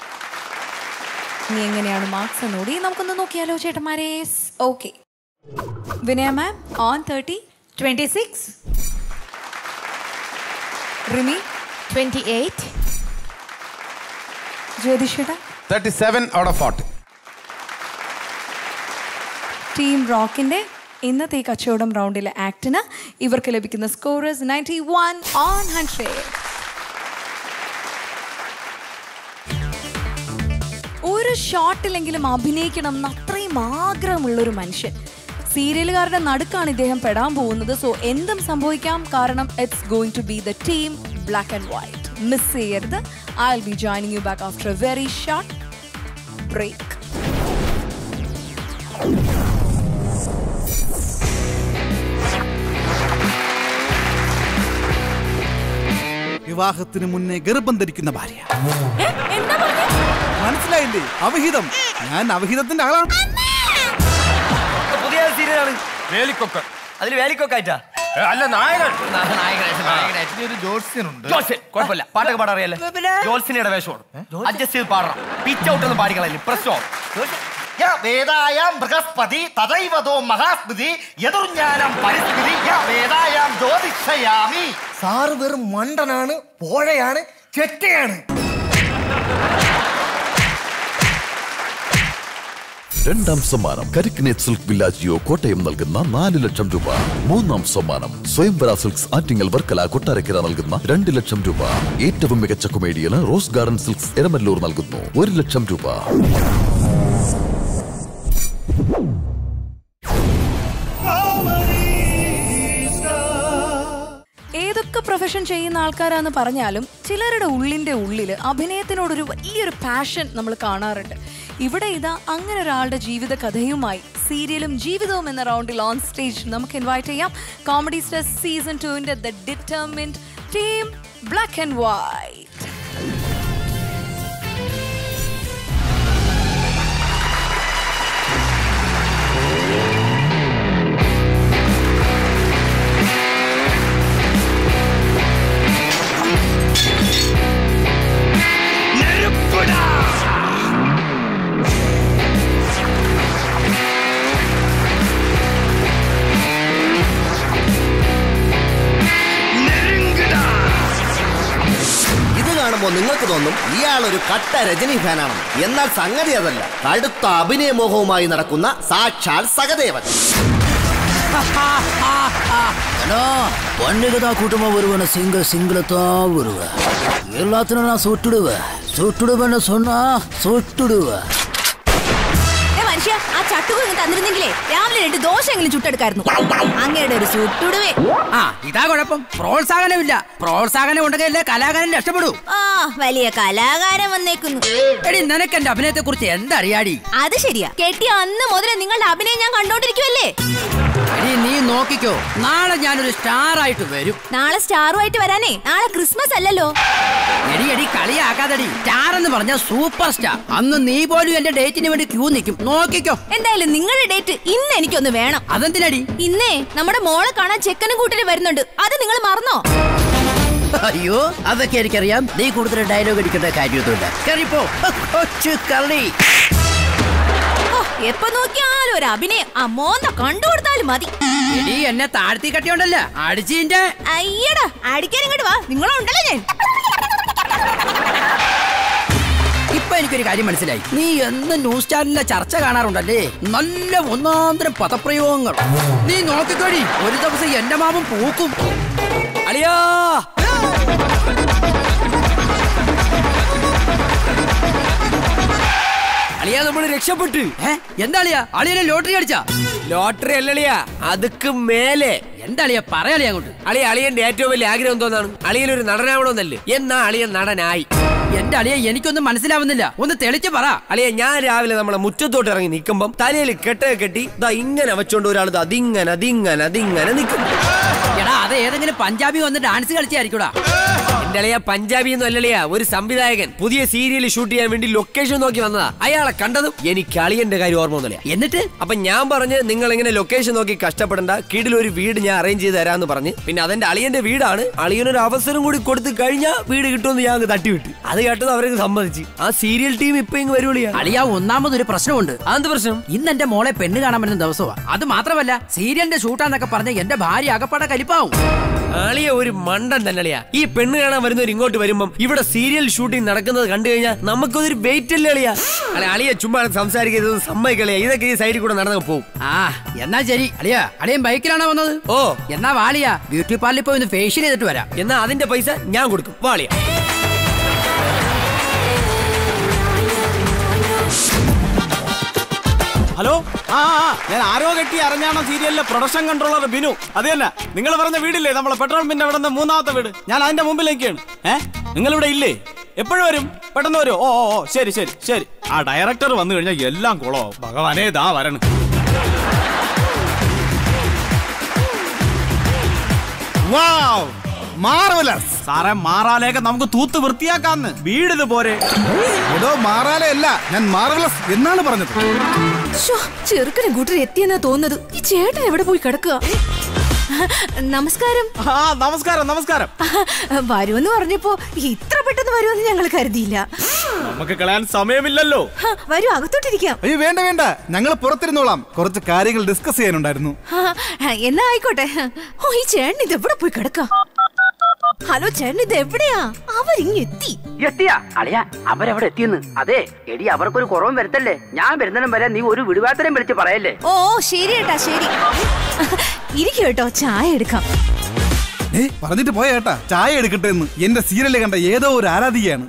ഇനി എങ്ങനെയാണ് മാർക്സ് എന്നോടി നമുക്കൊന്ന് നോക്കിയാലോ ചേട്ടന്മാരെ okay Vinaya ma'am on thirty twenty six Rimi twenty eight ജ്യോതിഷേട്ട thirty seven out of forty team റോക്കിന്റെ ഇന്നത്തെ ഈ കച്ചവടം റൗണ്ടിലെ ആക്ടിന് ഇവർക്ക് ലഭിക്കുന്ന scorers ninety one on hundred ഒരു ഷോട്ടിലെങ്കിലും അഭിനയിക്കണം എന്ന് അത്രയും ആഗ്രഹമുള്ള ഒരു മനുഷ്യൻ സീരിയലുകാരുടെ നടുക്കാണ് ഇദ്ദേഹം പെടാൻ പോകുന്നത് സോ എന്തും സംഭവിക്കാം കാരണം it's going to be the team black and white miss ചെയ്യരുത് I will be joining you back after a very short break വിവാഹത്തിന് മുന്നേ ഗർഭം ധരിക്കുന്ന ഭാര്യ മനസ്സിലായില്ലേ അവിഹിതം ഞാൻ അവിഹിതത്തിന്റെ ആളാണ് പുതിയ സീരിയലാണ് വേലിക്കൊക്ക് അതിൽ വേലിക്കൊക്കായിട്ടാ അല്ല നായകൻ നായകനായിട്ട് നായകനായിട്ട് ഒരു ജോത്സ്യനുണ്ട് ജോത്സ്യൻ കുഴപ്പമില്ല പാട്ടൊക്കെ പാടാൻ അറിയാലേ ജോത്സ്യനയുടെ വേഷമാണ് അഡ്ജസ്റ്റ് ചെയ്ത് പാടണം പിച്ച് ഔട്ട് ഒന്നും പാടിക്കളയില്ല പ്രശ്നോ യ വേദായാം ബൃഹസ്പതി തദൈവതോ മഹാസ്മൃതി യതുർജ്ഞാനം പരിസ്ഥിതി യ വേദായാം ജ്യോതിഷയാമി സാറ് വെറും മണ്ടനാണ് പോഴയാണ് ചെറ്റയാണ് രണ്ടാം സമ്മാനം കരിക്കിനേറ്റ് സിൽക്ക് വില്ലാജിയോ കോട്ടയം നൽകുന്ന നാല് ലക്ഷം രൂപ മൂന്നാം സമ്മാനം സ്വയംവര സിൽക്സ് ആറ്റിങ്ങൽ വർക്കല കൊട്ടാരക്കര നൽകുന്ന രണ്ട് ലക്ഷം രൂപ ഏറ്റവും മികച്ച കൊമേഡിയന് റോസ് ഗാർഡൻ സിൽക്സ് എരമല്ലൂർ നൽകുന്നു ഒരു ലക്ഷം രൂപ ഏതൊക്കെ പ്രൊഫഷൻ ചെയ്യുന്ന ആൾക്കാരാന്ന് പറഞ്ഞാലും ചിലരുടെ ഉള്ളിൻ്റെ ഉള്ളിൽ അഭിനയത്തിനോടൊരു വലിയൊരു പാഷൻ നമ്മൾ കാണാറുണ്ട് ഇവിടെ ഇതാ അങ്ങനെ ഒരാളുടെ ജീവിത കഥയുമായി സീരിയലും ജീവിതവും എന്ന റൗണ്ടിൽ ഓൺ സ്റ്റേജ് നമുക്ക് ഇൻവൈറ്റ് ചെയ്യാം കോമഡി സ്റ്റാർ സീസൺ ടുവിൻ്റെ the determined team black and white കാണുമ്പോൾ നിങ്ങൾക്ക് തോന്നും ഇയാൾ ഒരു കട്ട രജനി ഫാനാണെന്ന് എന്നാൽ സംഗതി അതല്ല കടുത്ത അഭിനയമോഹവുമായി നടക്കുന്ന സാക്ഷാൽ സഹദേവൻ அண்ணா பண்ணிக்கு தான் கூட்டமா வருவேன் சிங்கிள் சிங்கிளை தான் வருவேன் எல்லாத்திനും நான் சுட்டுடுவேன் சுட்டுடுவேன்னு சொன்னா சுட்டுடுவேன் ഏ മനുഷ്യ ആ ചട്ടുക ഇങ്ങ് തന്നിരുന്നെങ്കിലേ രാവിലെ രണ്ട് ദോശ എങ്കിലും ചുട്ടെടുക്കായിരുന്നു അങ്ങയുടെ ഒരു ചുട്ടുടുവേ ആ ഇതാ കുഴപ്പം പ്രോത്സാഹനമില്ല പ്രോത്സാഹനം ഉണ്ടെങ്കിലല്ലേ കലാകാരൻ രക്ഷപ്പെടൂ ആ വലിയ കലാകാരൻ വന്നേക്കുന്നു എടി നിനക്ക് എന്റെ അഭിനയത്തെ കുറിച്ച് എന്തറിയാടി അത് ശരിയാ കെട്ടിയ അന്ന് മുതലേ നിങ്ങളുടെ അഭിനയം ഞാൻ കണ്ടോണ്ടിരിക്കുവല്ലേ എടി നീ നോക്കിക്കോ നാളെ ഞാനൊരു സ്റ്റാർ ആയിട്ട് വരും നാളെ സ്റ്റാറുമായിട്ട് വരാനേ നാളെ ക്രിസ്മസ് അല്ലല്ലോ എടി എടി കളിയാക്കാതടി സ്റ്റാർ എന്ന് പറഞ്ഞ സൂപ്പർ സ്റ്റാർ അന്ന് നീ പോലും എന്റെ ഡേറ്റിന് വേണ്ടി ക്യൂ നിൽക്കും നോക്കിക്കോ എന്തായാലും നിങ്ങളുടെ ഡേറ്റ് ഇന്ന് എനിക്കൊന്ന് വേണം അതെന്തിനടി ഇന്നേ നമ്മുടെ മോളെ കാണാൻ ചെക്കനും കൂട്ടിന് വരുന്നുണ്ട് അത് നിങ്ങൾ മറന്നോ അയ്യോ അതൊക്കെ എനിക്കറിയാം നീ കൂടുതൽ ഡയലോഗ് അടിക്കേണ്ട കാര്യമൊന്നുമില്ല കറിപ്പോ കൊച്ചു കളി ഓ, എപ്പോ നോക്കിയാലും ഒരു അഭിനയം ആ മോന്ത കണ്ടുകൊടുത്താലും മതി എടി എന്നെ താഴ്ത്തി കട്ടിയോണ്ടല്ല അടിച്ചിന്റെ അയ്യടാ അടിക്കാൻ ഇങ്ങോട്ട് വാ നിങ്ങളുണ്ടല്ലോ ഞാൻ ഇപ്പൊ എനിക്കൊരു കാര്യം മനസ്സിലായി നീ എന്ന് ന്യൂസ് ചാനലിലെ ചർച്ച കാണാറുണ്ടല്ലേ നല്ല ഒന്നാന്തരം പദപ്രയോഗങ്ങൾ നീ നോക്കിക്കോടി ഒരു ദിവസം എന്റെ മാമൻ പൂക്കും അളിയാ അളിയാ നമ്മൾ രക്ഷപ്പെട്ടു എന്താ അളിയാ അളിയനെ ലോട്ടറി അടിച്ചാ ലോട്ടറി അല്ലളിയാ അതുക്ക് മേലെ എന്താ അളിയാ പറയാളിയാ അങ്ങോട്ട് അളിയ അളിയന്റെ ഏറ്റവും വലിയ ആഗ്രഹം എന്തോന്നാണ് അളിയൻ ഒരു നടനാവണമെന്നല്ലേ എന്നാ അളിയൻ നടനായി എന്റെ അളിയ എനിക്കൊന്നും മനസ്സിലാവുന്നില്ല ഒന്ന് തെളിച്ച് പറ അളിയ ഞാൻ രാവിലെ നമ്മളെ മുറ്റത്തോട്ട് ഇറങ്ങി നിൽക്കുമ്പം തലയിൽ കെട്ട കെട്ടി ദാ ഇങ്ങനെ വെച്ചോണ്ട് ഒരാൾ ദാ അതിങ്ങനെ അതിങ്ങനെ അതിങ്ങനെ നിൽക്കും എടാ അത് ഏതെങ്കിലും പഞ്ചാബി വന്ന് ഡാൻസ് കളിച്ചായിരിക്കൂടാ എന്റെ അളിയ പഞ്ചാബി ഒന്നും അല്ലളിയാ ഒരു സംവിധായകൻ പുതിയ സീരിയൽ ഷൂട്ട് ചെയ്യാൻ വേണ്ടി ലൊക്കേഷൻ നോക്കി വന്നതാ അയാളെ കണ്ടതും എനിക്ക് അളിയന്റെ കാര്യം ഓർമ്മ ഒന്നുമില്ല എന്നിട്ട് അപ്പൊ ഞാൻ പറഞ്ഞ് നിങ്ങൾ ഇങ്ങനെ ലൊക്കേഷൻ നോക്കി കഷ്ടപ്പെടണ്ട കീഴിൽ ഒരു വീട് ഞാൻ അറേഞ്ച് ചെയ്ത് തരാന്ന് പറഞ്ഞ് പിന്നെ അതെന്റെ അളിയന്റെ വീടാണ് അളിയനൊരു അവസരം കൂടി കൊടുത്തു കഴിഞ്ഞാൽ വീട് കിട്ടുമെന്ന് ഞാൻ അങ്ങ് തട്ടിവിട്ട് അത് കേട്ടത് അവർക്ക് സമ്മതിച്ച് ആ സീരിയൽ ടീം ഇപ്പൊ ഇങ്ങ് വരുവിളിയാ അളിയാ ഒന്നാമതൊരു പ്രശ്നമുണ്ട് അതെന്ത് പ്രശ്നം ഇന്ന് എന്റെ മോളെ പെണ്ണ് കാണാൻ വരുന്ന ദിവസമാ അത് മാത്രമല്ല സീരിയലിന്റെ ഷൂട്ടാന്നൊക്കെ പറഞ്ഞ എന്റെ ഭാര്യ അകപ്പാടെ കലിപ്പാവും അളിയ ഒരു മണ്ടൻ തന്നെ അളിയ ഈ പെണ്ണ് കാണാൻ വരുന്നവർ ഇങ്ങോട്ട് വരുമ്പം ഇവിടെ സീരിയൽ ഷൂട്ടിംഗ് നടക്കുന്നത് കണ്ടു കഴിഞ്ഞാൽ നമുക്കൊരു വെയിറ്റ് അല്ലേ അളിയ അല്ലെ അളിയ ചുമ്മാ സംസാരിക്കുന്നത് സമ്മതിക്കളിയ ഇതൊക്കെ ഈ സൈഡിൽ കൂടെ നടന്നു പോകും ആ എന്നാ ശരി അളിയാ അളിയൻ ബൈക്കിലാണോ വന്നത് ഓ എന്നാ വാളിയാ ബ്യൂട്ടി പാർലറിൽ പോയി ഒന്ന് ഫേഷ്യൽ ചെയ്തിട്ട് വരാം എന്നാ അതിന്റെ പൈസ ഞാൻ കൊടുക്കും വാളിയ ഹലോ ആ ആ, ആ ഞാൻ ആരോ കെട്ടി അറിഞ്ഞാണോ സീരിയലിലെ പ്രൊഡക്ഷൻ കൺട്രോളർ ബിനു അത് തന്നെ നിങ്ങൾ പറഞ്ഞ വീടില്ലേ നമ്മളെ പെട്രോൾ പിന്നെ അവിടെ നിന്ന് മൂന്നാമത്തെ വീട് ഞാൻ അതിന്റെ മുമ്പിലേക്കാണ് ഏ നിങ്ങൾ ഇവിടെ ഇല്ലേ എപ്പോഴും വരും പെട്ടെന്ന് വരും ഓ ഓ ഓ ശരി ശരി ശരി ആ ഡയറക്ടർ വന്നു കഴിഞ്ഞാൽ എല്ലാം കുളോ ഭഗവാനേ ദാ വരണം മാറവലസ് സാറേ മാറാലേക്ക് നമുക്ക് തൂത്ത് വൃത്തിയാക്കാന്ന് വീട് ഇത് പോരെ എടോ മാറാലേ അല്ല ഞാൻ മാർവലസ് എന്നാണ് പറഞ്ഞത് ശ്ശോ, ചെറുക്കനും കൂട്ടർ എത്തിയെന്നാ തോന്നുന്നത് ഈ ചേട്ടൻ എവിടെ പോയി കിടക്കുക നമസ്കാരം ആ നമസ്കാരം നമസ്കാരം വരുമെന്ന് പറഞ്ഞപ്പോ ഇത്ര പെട്ടെന്ന് വരുമെന്ന് ഞങ്ങൾ കരുതിയില്ല നമുക്ക് കളയാൻ സമയമില്ലല്ലോ ഹ, വരൂ അകത്തോട്ടിരിക്കാം അയ്യോ വേണ്ട വേണ്ട ഞങ്ങൾ പുറത്തിരുന്നോളാം കുറച്ച് കാര്യങ്ങൾ ഡിസ്കസ് ചെയ്യാനുണ്ടായിരുന്നു ആ, എന്നാ ആയിക്കോട്ടെ ഓ ഈ ചേട്ടൻ ഇത് എവിടെ പോയി കിടക്ക ഹലോ ചേട്ടൻ ഇത് എവിടെയാ അവരിങ് എത്തി എത്തിയാ അളിയാ അവരവിടെ എത്തിയെന്ന് അതെ എടി അവർക്കൊരു കുറവും വരുത്തല്ലേ ഞാൻ വരുന്നതിനും വരെ നീ ഒരു വിടുവാത്തരം വിളിച്ച് പറയല്ലേ ഓ ശരി ഏട്ടാ ശരി ഇരിക്കും കേട്ടോ ചായ എടുക്കാം ഏ പറഞ്ഞിട്ട് പോയ ഏട്ടാ ചായ എടുക്കട്ടെ എന്ന് എന്റെ സീരിയലിൽ കണ്ട ഏതോ ഒരു ആരാധികയാണ്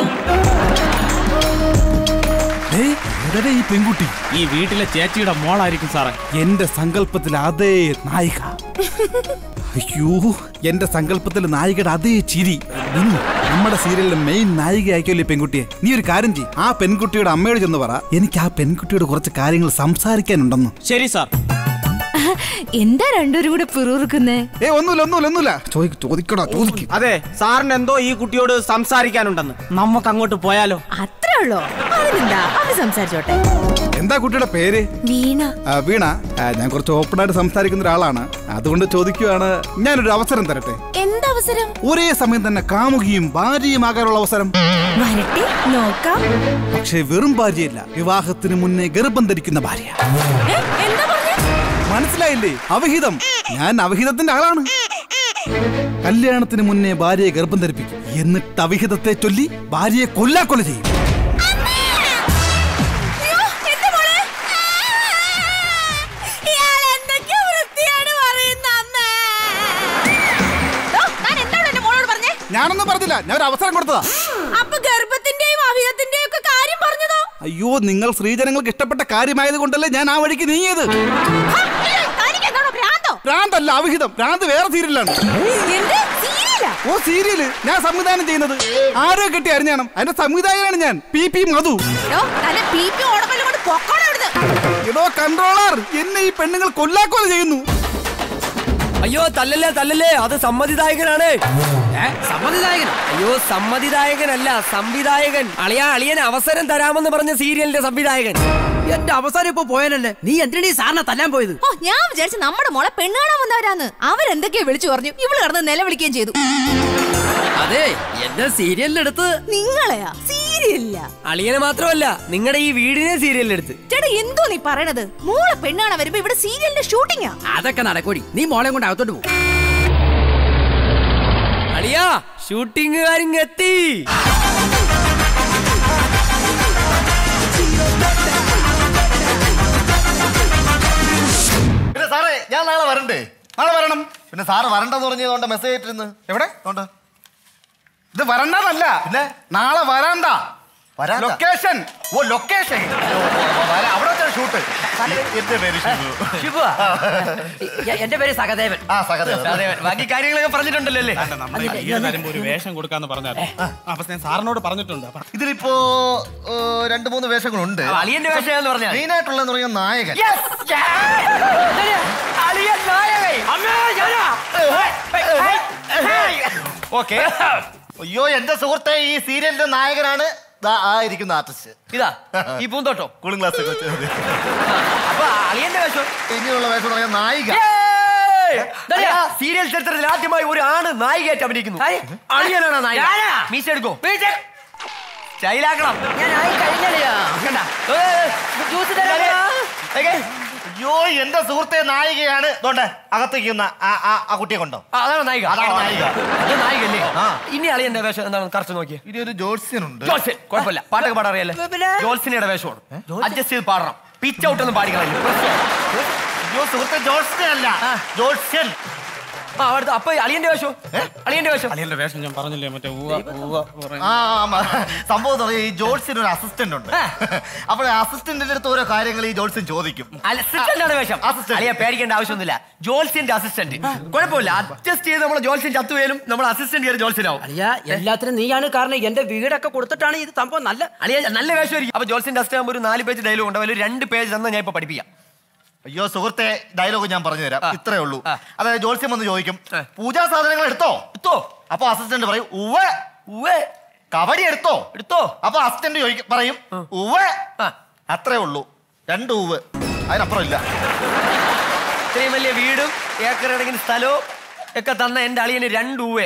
ഏയ്, എവിടെടാ ഈ പെൺകുട്ടി ഈ വീട്ടിലെ ചേച്ചിയുടെ മോളായിരിക്കും സാറേ എന്റെ സങ്കല്പത്തിൽ അതേ നായിക അയ്യോ എന്റെ സങ്കല്പത്തിൽ നായികയുടെ അതേ ചിരി ബിനു, നമ്മുടെ സീരിയലിലെ മെയിൻ നായികയാക്കിയല്ലേ ഈ പെൺകുട്ടിയെ നീ ഒരു കാര്യം ചെയ്യ് ആ പെൺകുട്ടിയുടെ അമ്മയോട് ചെന്ന് പറ എനിക്ക് ആ പെൺകുട്ടിയോട് കുറച്ച് കാര്യങ്ങൾ സംസാരിക്കാനുണ്ടെന്ന് ശരി സാർ എന്താ രണ്ടുപേരും കൂടെ പിറുറുക്കുന്നേ ഏ ഒന്നുമില്ല ഒന്നുമില്ല ഒന്നുമില്ല ചോദിക്ക ചോദിക്കടാ ചോദിക്കും അതെ സാറിന് എന്തോ ഈ കുട്ടിയോട് സംസാരിക്കാനുണ്ടെന്ന് നമുക്ക് അങ്ങോട്ട് പോയാലോ അത്രേ ഉള്ളോ അതിനെന്താ അവര് സംസാരിച്ചോട്ടെ എന്താ കുട്ടിയുടെ പേര് വീണ ആ, വീണ ആ, ഞാൻ കുറച്ച് ഓപ്പൺ ആയിട്ട് സംസാരിക്കുന്ന ഒരാളാണ് അതുകൊണ്ട് ചോദിക്കുവാണ് ഞാനൊരു അവസരം തരട്ടെ എന്താ അവസരം ഒരേ സമയം തന്നെ കാമുകിയും ഭാര്യയുമാകാനുള്ള അവസരം വരട്ടെ നോക്കാം പക്ഷേ വെറും ഭാര്യയല്ല വിവാഹത്തിന് മുന്നേ ഗർഭം ധരിക്കുന്ന ഭാര്യ ഏ, എന്താ പറഞ്ഞേ മനസ്സിലായില്ലേ അവഹിതം ഞാൻ അവഹിതത്തിന്റെ ആളാണ് കല്യാണത്തിന് മുന്നേ ഭാര്യയെ ഗർഭം ധരിപ്പിക്കും എന്നിട്ട് അവിഹിതത്തെ ചൊല്ലി ഭാര്യയെ കൊല്ലാക്കൊല ചെയ്യും അയ്യോ, എന്റെ മോളെ. ഇയാൾ എന്തൊക്കെ വൃത്തിയാണ് പറയുന്നത് അമ്മേ. ദോ, ഞാൻ എന്താണ് എന്റെ മോളോട് പറഞ്ഞേ ഞാനൊന്നും പറഞ്ഞില്ല ഞാൻ ഒരു അവസരം കൊടുത്തതാ അപ്പൊ ഗർഭത്തിന്റെയും അഭിതത്തിന്റെയും ഒക്കെ കാര്യം പറഞ്ഞതോ അയ്യോ നിങ്ങൾ സ്ത്രീജനങ്ങൾക്ക് ഇഷ്ടപ്പെട്ട കാര്യമായത് കൊണ്ടല്ലേ ഞാൻ ആ വഴിക്ക് നീങ്ങിയത് തനിക്ക് എന്താണോ ഭ്രാന്തോ ഭ്രാന്തല്ല അവിഹിതം ഭ്രാന്ത് വേറെ സീരിയലാണ് എന്ത് സീരിയലാ ഓ സീരിയല് ഞാൻ സംവിധാനം ചെയ്യുന്നത് ആരോ കെട്ടി അറിഞ്ഞാണം അതിന്റെ സംവിധായകനാണ് ഞാൻ പി പി മധു ഡോ, നല്ല പി പി ഓടക്കല്ലും കൊണ്ട് പൊക്കോണം ഇവിടുന്ന് എടോ കൺട്രോളർ എന്നെ ഈ പെണ്ണുങ്ങൾ കൊല്ലാക്കൊല ചെയ്യുന്നു അയ്യോ തല്ലല്ലേ തല്ലല്ലേ അത് സമ്മതിദായകനാണ് സമ്മതിദായകൻ അയ്യോ സമ്മതിദായകനല്ല സംവിധായകൻ അളിയ അളിയൻ അവസരം തരാമെന്ന് പറഞ്ഞ സീരിയലിന്റെ സംവിധായകൻ എന്റെ അവസാനം ഇപ്പൊ പോയാനല്ലേ നീ എന്തിനാ ഈ സാറിനെ തല്ലാൻ പോയത് ഓ ഞാൻ വിചാരിച്ചു നമ്മുടെ മോളെ പെണ്ണ് കാണാൻ വന്നവരാന്ന് അവരെന്തൊക്കെയോ വിളിച്ചു പറഞ്ഞു ഇവള് കിടന്ന് നിലവിളിക്കുകയും ചെയ്തു അതെ എന്റെ സീരിയലിലെടുത്ത് നിങ്ങളെയാ സീരിയല്ല അളിയനെ മാത്രമല്ല നിങ്ങളുടെ ഈ വീടിനെ സീരിയലിലെടുത്ത് ചേട്ടാ എന്തോ നീ പറയണത് മോളെ പെണ്ണ് കാണാൻ വരുമ്പോ ഇവിടെ സീരിയലിന്റെ ഷൂട്ടിങ്ങാ അതൊക്കെ നടക്കൂടി നീ മോളെ കൊണ്ട് അകത്തോട്ട് പോകും അളിയാ ഷൂട്ടിങ്ങുകാരിങ്ങെത്തി പിന്നെ സാറേ ഞാൻ നാളെ വരണ്ടേ നാളെ വരണം പിന്നെ സാറ് വരണ്ടെന്ന് പറഞ്ഞതുകൊണ്ട് മെസ്സേജ് ഇട്ടിരുന്നു എവിടെ ഇത് വരണ്ടതല്ല പിന്നെ നാളെ വരാണ്ട വരാന്ത? ലൊക്കേഷൻ ഓ ലൊക്കേഷൻ അവിടെ വെച്ചാണ് ഷൂട്ട് എന്റെ പേര് ഷിബു ഷിബു എന്റെ പേര് സഹദേവൻ ആ സഹദേവൻ സഹദേവൻ ബാക്കി കാര്യങ്ങളൊക്കെ പറഞ്ഞിട്ടുണ്ടല്ലോ അല്ലേ വരുമ്പോ ഒരു വേഷം കൊടുക്കാന്ന് പറഞ്ഞായിരുന്നു അപ്പൊ ഞാൻ സാറിനോട് പറഞ്ഞിട്ടുണ്ട് അപ്പൊ ഇതിലിപ്പോ ഏ, രണ്ട് മൂന്ന് വേഷങ്ങളുണ്ട് ആ, അളിയന്റെ വേഷം എന്ന് പറഞ്ഞാൽ മെയിൻ ആയിട്ടുള്ളതെന്ന് പറഞ്ഞാൽ നായകൻ അളിയൻ നായകൻ അമ്മേ ഞാനാ ഓക്കെ അയ്യോ എന്റെ സുഹൃത്തെ ഈ സീരിയലിന്റെ നായകനാണ് ദാ ആ ഇരിക്കുന്ന ആർട്ടിസ്റ്റ് ഇതാ ഈ പൂന്തോട്ടോ കൂളിംഗ് ഗ്ലാസ് ഒക്കെ വെച്ച് മതി. അപ്പൊ അളിയന്റെ വേഷം ഇനിയുള്ള വേഷം എന്ന് പറഞ്ഞാൽ നായിക സീരിയൽ ചരിത്രത്തിൽ ആദ്യമായി ഒരു ആണ് നായികയായിട്ട് അഭിനയിക്കുന്നു അളിയനാണ് നായിക മീശ എടുക്കോ സ്റ്റൈലാക്കണം ഞാൻ ആയി കഴിഞ്ഞാലെയാ കണ്ട ജ്യൂസ് അയ്യോ എന്റെ സുഹൃത്തെ നായികയാണ് ഇതോണ്ട് അകത്തേക്കുന്ന ആ ആ ആ കുട്ടിയെ കൊണ്ടോ അതാണ് നായിക അതാണ് നായിക അത് നായികല്ലേ ഇനി അളിയന്റെ വേഷം എന്താണ് കറക്റ്റ് നോക്കിയേ ഇനി ഒരു ജോത്സ്യനുണ്ട് ജോത്സ്യൻ കുഴപ്പമില്ല പാട്ടൊക്കെ പാടാൻ അറിയാലേ ജോത്സ്യനയുടെ വേഷമാണ് അഡ്ജസ്റ്റ് ചെയ്ത് പാടണം പിച്ച് ഔട്ട് ഒന്നും പാടിക്കളഞ്ഞു അയ്യോ സുഹൃത്തെ ജോത്സ്യനല്ല ജോത്സ്യൻ ആ അടുത്ത അപ്പൊ അളിയന്റെ വേഷം അളിയന്റെ വേഷം അളിയന്റെ വേഷം ഞാൻ പറഞ്ഞില്ലേ മറ്റേ ഊവ ഊവ ആ ആ, മ- സംഭവം എന്ന് പറഞ്ഞാൽ ഈ ജോത്സ്യന് ഒരു അസിസ്റ്റന്റ് ഉണ്ട് അപ്പോൾ അസിസ്റ്റന്റിന്റെ അടുത്ത് ഓരോ കാര്യങ്ങൾ ഈ ജോത്സ്യൻ ചോദിക്കും അസിസ്റ്റന്റ് ആണ് വേഷം അളിയ പേടിക്കേണ്ട ആവശ്യമൊന്നുമില്ല ജോത്സ്യന്റെ അസിസ്റ്റന്റ് കുഴപ്പമില്ല അഡ്ജസ്റ്റ് ചെയ്ത് നമ്മൾ ജോത്സ്യൻ ചത്തുപോയാലും നമ്മൾ അസിസ്റ്റന്റ് ചെയ്ത് ജോത്സ്യനാവും അളിയ എല്ലാത്തിനും നീയാണ് കാരണം എന്റെ വീടൊക്കെ കൊടുത്തിട്ടാണ് ഇത് സംഭവം നല്ല അളിയ നല്ല വേഷമായിരിക്കും അപ്പൊ ജോത്സ്യന്റെ അസിസ്റ്റന്റ് ആകുമ്പോൾ ഒരു നാല് പേജ് ഡയലോഗ് ഉണ്ടാവും അതിൽ രണ്ട് പേജ് തന്നെ ഞാൻ ഇപ്പൊ പഠിപ്പിക്കാം അയ്യോ സുഹൃത്തെ ഡയലോഗ് ഞാൻ പറഞ്ഞു തരാം ഇത്രേ ഉള്ളൂ അതായത് ജോത്സ്യം വന്ന് ചോദിക്കും പൂജാ സാധനങ്ങൾ എടുത്തോ എടുത്തോ അപ്പൊ അസിസ്റ്റന്റ് പറയും ഉവ്വ് ഉവ്വ് കബഡി എടുത്തോ എടുത്തോ അപ്പൊ അസിസ്റ്റന്റ് ചോദിക്കും പറയും ഉവ്വ് അത്രേ ഉള്ളൂ രണ്ട് ഉവ് അതിനപ്പുറം ഇല്ല ഇത്രയും വലിയ വീടും ഏക്കർ കണക്കിന് സ്ഥലവും ഒക്കെ തന്ന എന്റെ അളിയന് രണ്ട് ഊവേ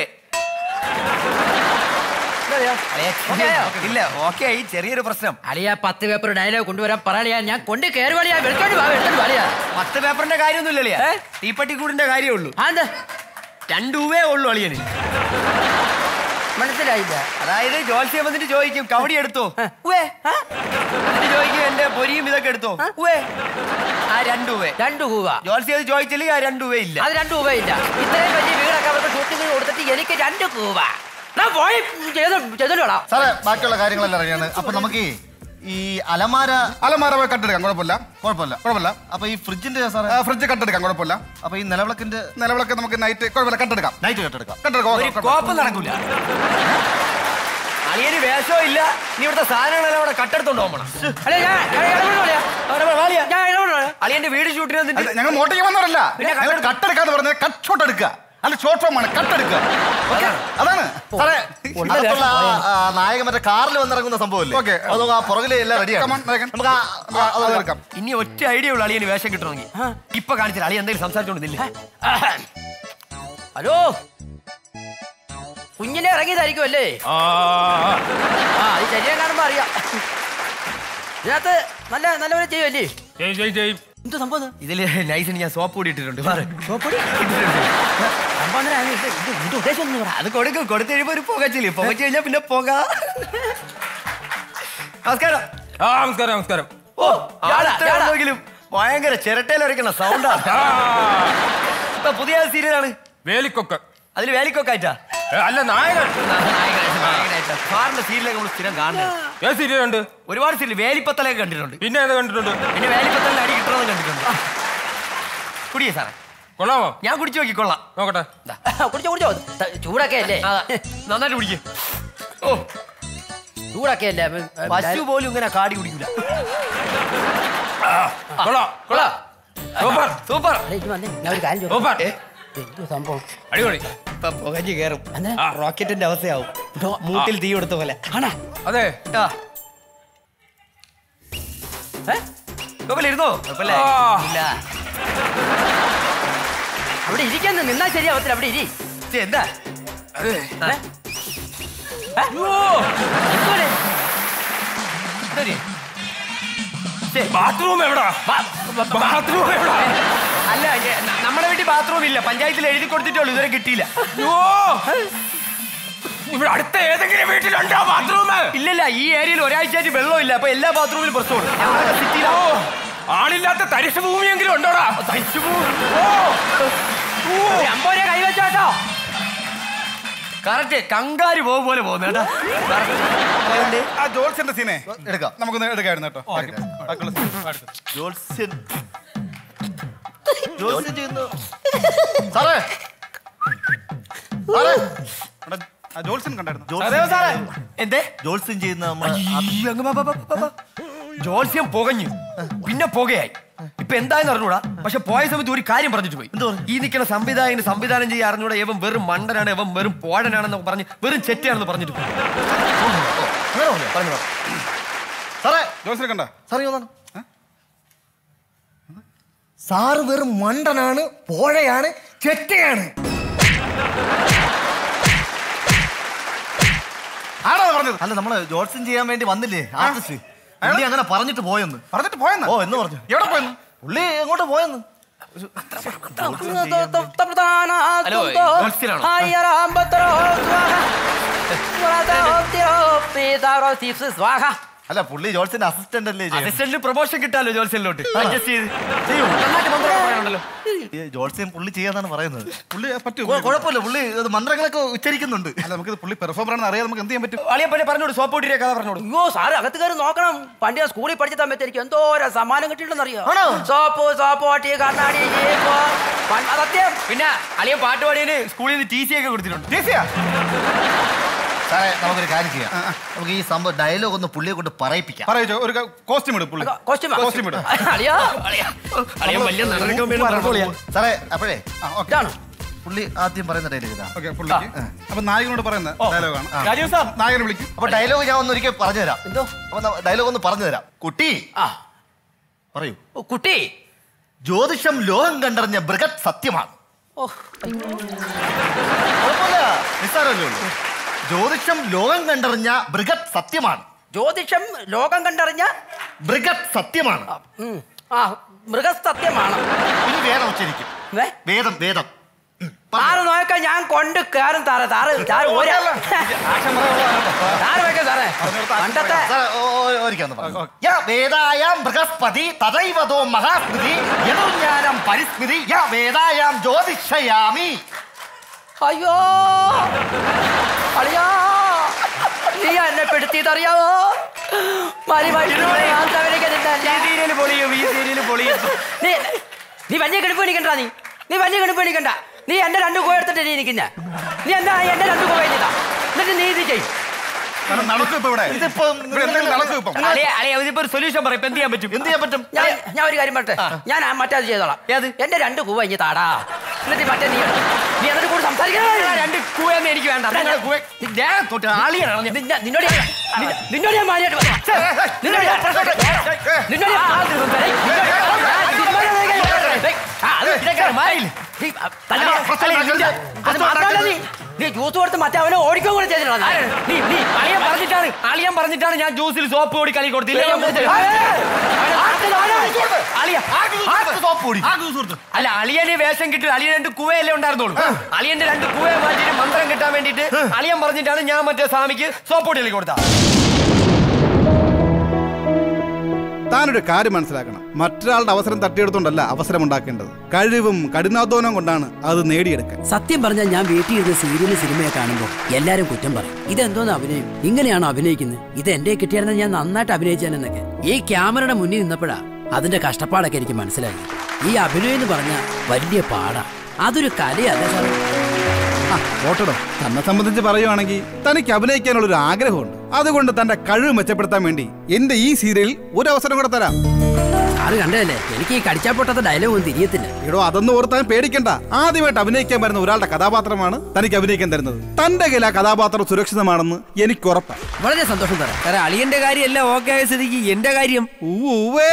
ഇല്ല ഓക്കെ ഈ ചെറിയൊരു പ്രശ്നം അളിയ പത്ത് പേപ്പർ ഡയലോഗ് കൊണ്ടുവരാൻ പറയാ ഞാൻ കൊണ്ട് കയറുവാളിയാ വെളുത്തോണ്ട് വാ വെളുത്തോണ്ട് വാളിയാ പത്ത് പേപ്പറിന്റെ കാര്യമൊന്നുമില്ല തീപ്പട്ടിക്കൂടിന്റെ കാര്യമേ ഉള്ളൂ അതെന്താ രണ്ട് ഊവേ ഉള്ളൂ അളിയന് മനസ്സിലായില്ല അതായത് ജോത്സ്യം വന്നിട്ട് ചോദിക്കും കവടി എടുത്തോ ഉവ്വേ. എന്നിട്ട് ചോദിക്കും എന്റെ പൊരിയും ഇതൊക്കെ എടുത്തോ ഉവ്വേ. ആ രണ്ടു രൂപ രണ്ടു രൂപ ജോത്സ്യം ചോദിച്ചില്ലെങ്കിൽ ആ രണ്ടു രൂപ ഇല്ല അത് രണ്ടു രൂപ ഇല്ല ഇത്രയും വലിയ വീടൊക്കെ അവർക്ക് ഷൂട്ടിംഗ് കൊടുത്തിട്ട് എനിക്ക് രണ്ട് രൂപ ഞാൻ പോയി ചെയ്ത് ചെയ്തോളാം സാറേ ബാക്കിയുള്ള കാര്യങ്ങളെല്ലാം അറിയാണ് അപ്പൊ നമുക്ക് ഈ അലമാര അലമാര പോയി കട്ടെടുക്കാം കുഴപ്പമില്ല കുഴപ്പമില്ല കുഴപ്പമില്ല അപ്പൊ ഈ ഫ്രിഡ്ജിന്റെ സാറേ ഫ്രിഡ്ജ് കട്ടെടുക്കാം കുഴപ്പമില്ല അപ്പൊ ഈ നിലവിളക്കിന്റെ നിലവിളക്ക് നമുക്ക് നൈറ്റ് കുഴപ്പമില്ല കട്ടെടുക്കാം നൈറ്റ് കെട്ടെടുക്കാം കട്ടെടുക്കാം ഒരു കുഴപ്പമില്ല. കോപ്പം നടക്കൂല അളിയന് വേഷവും ഇല്ല നീ ഇവിടുത്തെ സാധനങ്ങളെല്ലാം അവിടെ കട്ടെടുത്തോണ്ട് പോകണം അളിയന്റെ വീട് ഷൂട്ടിന് അല്ല, ഞങ്ങൾ മോട്ടേക്ക് വന്നവരല്ല പിന്നെ ഞങ്ങൾ കട്ടെടുക്കാന്ന് പറഞ്ഞത് കട്ട് ഷോട്ട് എടുക്കുക അല്ല ഷോർട്ട് ഫോം ആണ് കട്ടെടുക്കുക Okay? അതാണ് സാറേ അകത്തുള്ള ആ- ആ നായകൻ മറ്റേ കാറിൽ വന്നിറങ്ങുന്ന സംഭവമില്ലേ Okay. അത് ആ പുറകിലെ എല്ലാം റെഡിയാണ് Come on, നായകൻ. നമുക്ക് ആ- ആ- അത് എടുക്കാം ഇനി ഒറ്റ ഐഡിയ ഉള്ള അളിയന് വേഷം കിട്ടണമെങ്കിൽ ഇപ്പൊ കാണിച്ചില്ല അളിയ എന്തെങ്കിലും സംസാരിച്ചോണ്ടില്ല ഹലോ കുഞ്ഞിനെ ഇറങ്ങിയതായിരിക്കും അല്ലേ ആ അത് ശരിയാൻ കാണുമ്പോ അറിയാം ഇതിനകത്ത് നല്ല നല്ലപോലെ ചെയ്യുമല്ലേ എന്ത് സംഭവം ഇത്? ഇതില് നൈസിന് ഞാൻ സോപ്പ് കൂടി ഇട്ടിട്ടുണ്ട് സോപ്പൊടി? സംഭവം എന്തിനാണ് ഇത്? ഇത് ഇതിന്റെ ഉദ്ദേശം ഒന്ന് പറ. അത് കൊടുക്കും കൊടുത്തു കഴിയുമ്പോ ഒരു പുകച്ചില്ലേ പുകച്ചു കഴിഞ്ഞാൽ പിന്നെ പുക നമസ്കാരം ആ നമസ്കാരം നമസ്കാരം ഓ ആളെങ്കിലും ഭയങ്കര ചിരട്ടയിലൊരക്കണ സൗണ്ടാണ് ഇപ്പൊ പുതിയ സീരിയലാണ് വേലിക്കൊക്കെ അതിൽ വേലിക്കൊക്കായിട്ടാ അല്ല നായകൻ സാറിന്റെ സീരിയലൊക്കെ നമ്മൾ സ്ഥിരം കാണുന്നത് ഏത് സീരിയൽ ഉണ്ട് ഒരുപാട് സീരിയൽ വേലിപ്പത്തലൊക്കെ കണ്ടിട്ടുണ്ട് പിന്നെ ഏത് കണ്ടിട്ടുണ്ട് പിന്നെ വേലിപ്പത്തലിന് അടി കിട്ടണമെന്ന് കണ്ടിട്ടുണ്ട് കുടിയേ സാറേ കൊള്ളാമോ ഞാൻ കുടിച്ചു നോക്കി കൊള്ളാം നോക്കട്ടെ കുടിച്ചോ കുടിച്ചോ ത- ചൂടൊക്കെ അല്ലേ നന്നായിട്ട് കുടിക്കേ ഓ ചൂടൊക്കെ അല്ലേ പശു പോലും ഇങ്ങനെ കാടി കുടിക്കൂല കൊള്ളാം കൊള്ളാം സൂപ്പർ സൂപ്പർ ഞാൻ ഒരു കാര്യം ചോദിക്കാം. എന്ത് സംഭവം അടിപൊളി ഇപ്പൊ പുകഞ്ഞു കേറും റോക്കറ്റിന്റെ അവസ്ഥയാവും മൂട്ടിൽ തീ കൊടുത്ത പോലെ ആണാ അതെ ആ. ഏ? കുഴപ്പമില്ലായിരുന്നോ? കുഴപ്പമില്ല. ആ. ഇല്ല. അവിടെ ഇരിക്കാൻ നിന്നാ ശരിയാവത്തില്ല അവിടെ ഇരി ഇത് എന്താ ഏ? ഏ? എന്തുവാടെ? ഇതൊരു ബാത്റൂം എവിടാ ബാത്റൂം എവിടാ അല്ല ഏ, ന- നമ്മുടെ വീട്ടിൽ ബാത്റൂം ഇല്ല പഞ്ചായത്തിൽ എഴുതി കൊടുത്തിട്ടുള്ളൂ ഇതുവരെ കിട്ടിയില്ല ഇവിടെ അടുത്ത ഏതെങ്കിലും വീട്ടിലുണ്ടോ ബാത്റൂം ഇല്ലല്ല ഈ ഏരിയയിൽ ഒരാഴ്ചയായിട്ട് വെള്ളമില്ല അപ്പൊ എല്ലാ ബാത്റൂമിലും പ്രശ്നമാണ് ഞങ്ങളുടെ സിറ്റിയിലാ ആളില്ലാത്ത തരിശു ഭൂമിയെങ്കിലും ഉണ്ടോടാ തരിശു ഭൂമി അമ്പോ കൈവച്ചോ കേട്ടോ കറക്റ്റ് കങ്കാരി പോകും പോലെ പോകുന്നു കേട്ടോ ആ ജോൾസിന്റെ സീനെ എടുക്കാം നമുക്കൊന്ന് എടുക്കായിരുന്നു കേട്ടോ ബാക്കിയുള്ള scene അടുത്ത്. ജോത്സ്യൻ ജോത്സ്യൻ ചെയ്യുന്നു സാറേ സാറേ അവിടെ ആ ജോൾസൻ കണ്ടായിരുന്നു അതെയോ സാറേ എന്തേ ജോത്സ്യൻ ചെയ്യുന്ന നമ്മൾ അയ്യോ, അങ്ങ് വാ, വാ, വാ, വാ, വാ. ജോത്സ്യം പുകഞ്ഞു പിന്നെ പുകയായി ഇപ്പൊ എന്തായെന്ന് അറിഞ്ഞൂടാ പക്ഷെ പോയ സമയത്ത് ഒരു കാര്യം പറഞ്ഞിട്ട് പോയി ഈ നിൽക്കുന്ന സംവിധായകന് സംവിധാനം ചെയ്യാൻ അറിഞ്ഞൂടാ ഇവൻ വെറും മണ്ടനാണ് ഇവൻ വെറും പോഴനാണെന്ന് പറഞ്ഞ് വെറും ചെറ്റാണെന്ന് പറഞ്ഞിട്ട് പോയി അങ്ങനെ പറഞ്ഞു പറഞ്ഞു സാറേ ജോൾസിനെ കണ്ട സാറേ ഒന്നാണ് സാറ് വെറും മണ്ടനാണ് പോഴയാണ് ചെറ്റയാണ് ആണോ പറഞ്ഞത് അല്ല നമ്മള് ജോത്സ്യൻ ചെയ്യാൻ വേണ്ടി വന്നില്ലേ ആർട്ടിസ്റ്റ് പുള്ളി അങ്ങനെ പറഞ്ഞിട്ട് പോയെന്ന് പറഞ്ഞിട്ട് പോയെന്ന് ഓ എന്ന് പറഞ്ഞു എവിടെ പോയെന്ന് പുള്ളി എങ്ങോട്ട് പോയെന്ന് ഹലോ, ജോത്സ്യനാണോ? അല്ല പുള്ളി ജോത്സ്യന്റെ അസിസ്റ്റന്റ് അല്ലേ ചെയ്യുന്നത്? അസിസ്റ്റന്റിന് പ്രൊമോഷൻ കിട്ടാലോ ജോത്സ്യനിലോട്ട് അഡ്ജസ്റ്റ് ചെയ്ത് ചെയ്യൂ. നന്നായിട്ട് മന്ത്രമൊക്കെ പറയാനുണ്ടല്ലോ ഈ ജോത്സ്യൻ പുള്ളി ചെയ്യാന്നാണ് പറയുന്നത് പുള്ളി പറ്റും കുഴ- കുഴപ്പമില്ല പുള്ളി ഇത് മന്ത്രങ്ങളൊക്കെ ഉച്ചരിക്കുന്നുണ്ട് അല്ല നമുക്ക് പുള്ളി പെർഫോമർ ആണെന്ന് അറിയാം നമുക്ക് എന്ത് ചെയ്യാൻ പറ്റും അളിയെ പറ്റി പറഞ്ഞോട് സോപ്പ് പൊട്ടിയുടെ കഥ പറഞ്ഞോട് അയ്യോ സാറ് അകത്ത് കയറി നോക്കണം പണ്ട് ഞാൻ സ്കൂളിൽ പഠിച്ച സമയത്ത് എനിക്ക് എന്തോരം സമ്മാനം കിട്ടിയിട്ടുണ്ടെന്ന് അറിയോ ആണോ? സോപ്പ് സോപ്പ് വാട്ടി കണ്ണാടി ജീപ്പ് പണ്ട് സത്യം പിന്നെ അളിയ പാട്ട് പാടിയതിന് സ്കൂളിൽ നിന്ന് ടി സി ഒക്കെ കൊടുത്തിട്ടുണ്ട് സാറേ നമുക്കൊരു കാര്യം ചെയ്യാം നമുക്ക് ഈ സംഭവം ഡയലോഗ് ഒന്ന് പുള്ളിയെ കൊണ്ട് പറയിപ്പിക്കാം പറയൂ ഒരു കോസ്റ്റ്യൂം ഇടും പുള്ളി കോസ്റ്റ്യൂം കോസ്റ്റ്യൂം ഇടും അളിയോ അളിയൻ വലിയ നടക്കാൻ വേണ്ടി നടന്നോളിയാ. സാറേ അപ്പോഴേ ഇതാണോ പുള്ളി ആദ്യം പറയുന്ന ഡയലോഗ് ഇതാ ഓക്കെ പുള്ളിക്ക് അപ്പൊ നായകനോട് പറയുന്ന ഡയലോഗാണ് രാജീവ് സാർ നായകനെ വിളിക്കും അപ്പൊ ഡയലോഗ് ഞാൻ ഒന്ന് ഒരിക്കൽ പറഞ്ഞു തരാം എന്തോ അപ്പൊ ഡയലോഗ് ഒന്ന് പറഞ്ഞു തരാം കുട്ടി ആ പറയൂ ഓ, കുട്ടി ജ്യോതിഷം ലോകം കണ്ടറിഞ്ഞ ബൃഹത് സത്യമാണ് ഓ കുഴപ്പമില്ല നിസ്സാരമല്ലേ ഉള്ളൂ ജ്യോതിഷം ലോകം കണ്ടറിഞ്ഞ ബൃഹത് സത്യമാണ് ജ്യോതിഷം ലോകം കണ്ടറിഞ്ഞ ബൃഹത് സത്യമാണ് ഉം, ആ മൃഗസത്യമാണ് ഇനി വേദം ഉച്ചരിക്കും വേ വേദം വേദം സാറ് നോക്കാൻ ഞാൻ കൊണ്ട് കയറും താറേ താറ് താറ് ഒരാ താറ് വെക്കാം സാറേ പണ്ടത്തെ സാറേ, ഓ- ഓ- ഒരിക്കൽ ഒന്ന് പറയൂ. യ വേദായാം ബൃഹസ്പതി തഥൈവതോ മഹാസ്മൃതി യദുജ്ഞാനം പരിസ്മൃതി യ വേദായാം ജ്യോതിഷയാമി അയ്യോ അളിയാ നീ എന്നെ പെടുത്തിയതറിയാവോ മരി സീരിയല് പൊളിയും ഈ സീരിയല് പൊളിയും നീ നീ വലിയ കിടപ്പ് എണിക്കണ്ട നീ നീ വലിയ കിടപ്പ് എണിക്കണ്ട നീ എന്റെ രണ്ട് കോ എടുത്തിട്ട് നീ നിൽക്കുന്ന നീ എന്താ എന്റെ രണ്ട് കോ കഴിഞ്ഞതാ എന്നിട്ട് നീ ഇത് ചെയ്യും നടക്കും ഇപ്പൊ ഇവിടെ ഇതിപ്പോ ഇവിടെ എന്തെങ്കിലും നടക്കും ഇപ്പം അളിയ അളിയ ഇതിപ്പോ ഒരു സൊല്യൂഷൻ പറയും ഇപ്പൊ എന്ത് ചെയ്യാൻ പറ്റും എന്ത് ചെയ്യാൻ പറ്റും ഞാൻ ഞാൻ ഒരു കാര്യം പറട്ടെ ഞാൻ ആ മറ്റേ അത് ചെയ്തോളാം ഏത് എന്റെ രണ്ട് കൂവ ഇഞ്ഞ് താടാ എന്നിട്ട് മറ്റേ നീ എടുത്തോ. നീ എന്നിട്ട് കൂടെ ആ, സംസാരിക്കണം രണ്ട് കൂയൊന്നും എനിക്ക് വേണ്ട നിങ്ങളുടെ കൂയ ദേഹം തൊട്ട് ആളിയാണ് ഞാൻ നിന്ന- നിന്നോട് ഞാൻ- നിന്ന- നിന്നോട് ഞാൻ മാനിയായിട്ട് പറയാം. നിന്നോട് ഞാൻ- നിന്നോട് ഞാൻ- ആ, നിന്നോട് ഞാൻ- നിന്നോട് ഞാൻ- ആ, അത് ഇതൊക്കെ മാറിയില്ല. നീ, ആ, തല്ല, അല്ല, നിന്റെ- അത് മാത്രമല്ല നീ നീ ജ്യൂസ് കൊടുത്ത് മറ്റേ അവനെ ഓടിക്കാൻ കൂടെ ചെയ്തിട്ടാണ് നീ നീ അളിയൻ പറഞ്ഞിട്ടാണ് അളിയൻ പറഞ്ഞിട്ടാണ് ഞാൻ ജ്യൂസിൽ സോപ്പ് പൊടി കലി കൊടുത്തില്ല അല്ല അളിയന് വേഷം കിട്ടും അളിയൻ രണ്ട് കുവയല്ലേ ഉണ്ടായിരുന്നുള്ളൂ അളിയന്റെ രണ്ട് കുവയെ മാറ്റിട്ട് മന്ത്രം കിട്ടാൻ വേണ്ടിട്ട് അളിയൻ പറഞ്ഞിട്ടാണ് ഞാൻ മറ്റേ സ്വാമിക്ക് സോപ്പ് പൊടി കലി കൊടുത്ത താനൊരു കാര്യം മനസ്സിലാക്കണം മറ്റൊരാളുടെ അവസരം തട്ടിയെടുത്തോണ്ടല്ല അവസരം ഉണ്ടാക്കേണ്ടത് കഴിവും കഠിനാധ്വാനവും കൊണ്ടാണ് അത് നേടിയെടുക്കാൻ സത്യം പറഞ്ഞാൽ ഞാൻ വീട്ടിൽ ഇരുന്ന് സീരിയല് സിനിമയെ കാണുമ്പോൾ എല്ലാരും കുറ്റം പറയും ഇതെന്തോന്ന് അഭിനയം ഇങ്ങനെയാണോ അഭിനയിക്കുന്നത് ഇത് എന്റെ കിട്ടിയായിരുന്ന ഞാൻ നന്നായിട്ട് അഭിനയിച്ചാനെന്നൊക്കെ ഈ ക്യാമറയുടെ മുന്നിൽ നിന്നപ്പോഴാ അതിന്റെ കഷ്ടപ്പാടൊക്കെ എനിക്ക് മനസ്സിലായി ഈ അഭിനയം എന്ന് പറഞ്ഞാൽ വലിയ പാടാ അതൊരു കലയല്ല സാറേ ഓട്ടടോ തന്നെ സംബന്ധിച്ച് പറയുവാണെങ്കിൽ തനിക്ക് അഭിനയിക്കാനുള്ള ഒരു ആഗ്രഹമുണ്ട് അതുകൊണ്ട് തന്റെ കഴിവ് മെച്ചപ്പെടുത്താൻ വേണ്ടി എന്റെ ഈ സീരിയലിൽ ഒരു അവസരം കൂടെ തരാം സാറ് കണ്ടതല്ലേ എനിക്ക് ഈ കടിച്ചാൽ പൊട്ടാത്ത ഡയലോഗ് ഒന്നും തിരിയത്തില്ല എടോ അതൊന്നും ഓർത്താൻ പേടിക്കണ്ട ആദ്യമായിട്ട് അഭിനയിക്കാൻ വരുന്ന ഒരാളുടെ കഥാപാത്രമാണ് തനിക്ക് അഭിനയിക്കാൻ തരുന്നത് തന്റെ കയ്യിൽ ആ കഥാപാത്രം സുരക്ഷിതമാണെന്ന് എനിക്ക് ഉറപ്പാണ് വളരെ സന്തോഷം തരാം സാറേ അളിയന്റെ കാര്യമല്ല ഓക്കെ ആയ സ്ഥിതിക്ക് എന്റെ കാര്യം ഊവേ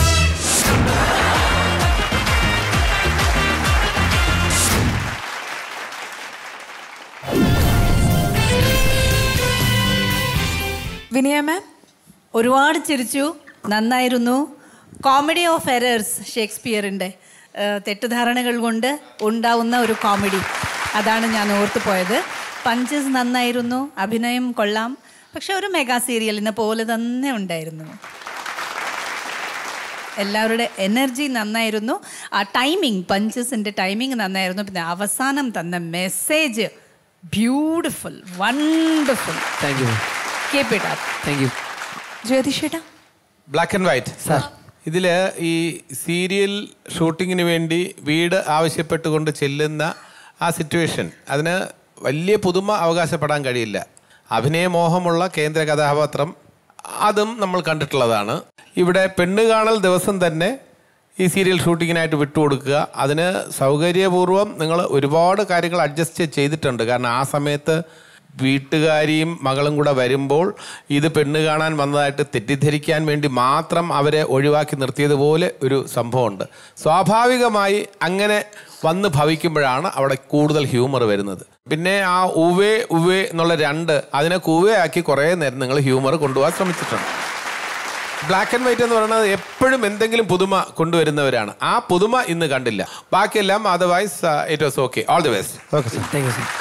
വിനയ മാം ഒരുപാട് ചിരിച്ചു നന്നായിരുന്നു കോമഡി ഓഫ് എറേഴ്സ് ഷേക്സ്പിയറിൻ്റെ ഏഹ്, തെറ്റിദ്ധാരണകൾ കൊണ്ട് ഉണ്ടാവുന്ന ഒരു കോമഡി അതാണ് ഞാൻ ഓർത്തു പോയത് പഞ്ചസ് നന്നായിരുന്നു അഭിനയം കൊള്ളാം പക്ഷെ ഒരു മെഗാ സീരിയലിനെ പോലെ തന്നെ ഉണ്ടായിരുന്നു എല്ലാവരുടെ എനർജി നന്നായിരുന്നു ആ ടൈമിങ് പഞ്ചസിൻ്റെ ടൈമിങ് നന്നായിരുന്നു പിന്നെ അവസാനം തന്ന message beautiful wonderful thank you keep it up thank you ജ്യോതിഷേട്ടാ ബ്ലാക്ക് ആൻഡ് വൈറ്റ് സാർ ഇതില് ഈ സീരിയൽ ഷൂട്ടിങ്ങിന് വേണ്ടി വീട് ആവശ്യപ്പെട്ടുകൊണ്ട് ചെല്ലുന്ന ആ സിറ്റുവേഷൻ അതിന് വലിയ പുതുമ അവകാശപ്പെടാൻ കഴിയില്ല അഭിനയമോഹമുള്ള കേന്ദ്ര കഥാപാത്രം അതും നമ്മൾ കണ്ടിട്ടുള്ളതാണ് ഇവിടെ പെണ്ണ് കാണൽ ദിവസം തന്നെ ഈ സീരിയൽ ഷൂട്ടിങ്ങിനായിട്ട് വിട്ടുകൊടുക്കുക അതിന് സൗകര്യപൂർവ്വം നിങ്ങൾ ഒരുപാട് കാര്യങ്ങൾ അഡ്ജസ്റ്റ് ചെയ്തിട്ടുണ്ട് കാരണം ആ സമയത്ത് വീട്ടുകാരിയും മകളും കൂടെ വരുമ്പോൾ ഇത് പെണ്ണ് കാണാൻ വന്നതായിട്ട് തെറ്റിദ്ധരിക്കാൻ വേണ്ടി മാത്രം അവരെ ഒഴിവാക്കി നിർത്തിയതുപോലെ ഒരു സംഭവമുണ്ട് സ്വാഭാവികമായി അങ്ങനെ വന്ന് ഭവിക്കുമ്പോഴാണ് അവിടെ കൂടുതൽ ഹ്യൂമർ വരുന്നത് പിന്നെ ആ ഉവേ ഉവേ എന്നുള്ള രണ്ട് അതിനെ കൂവയാക്കി കുറേ നേരം നിങ്ങൾ ഹ്യൂമർ കൊണ്ടുപോകാൻ ശ്രമിച്ചിട്ടുണ്ട് ബ്ലാക്ക് ആൻഡ് വൈറ്റ് എന്ന് പറയുന്നത് എപ്പോഴും എന്തെങ്കിലും പുതുമ കൊണ്ടുവരുന്നവരാണ് ആ പുതുമ ഇന്ന് കണ്ടില്ല ബാക്കിയെല്ലാം otherwise it was okay all the best okay sir thank you sir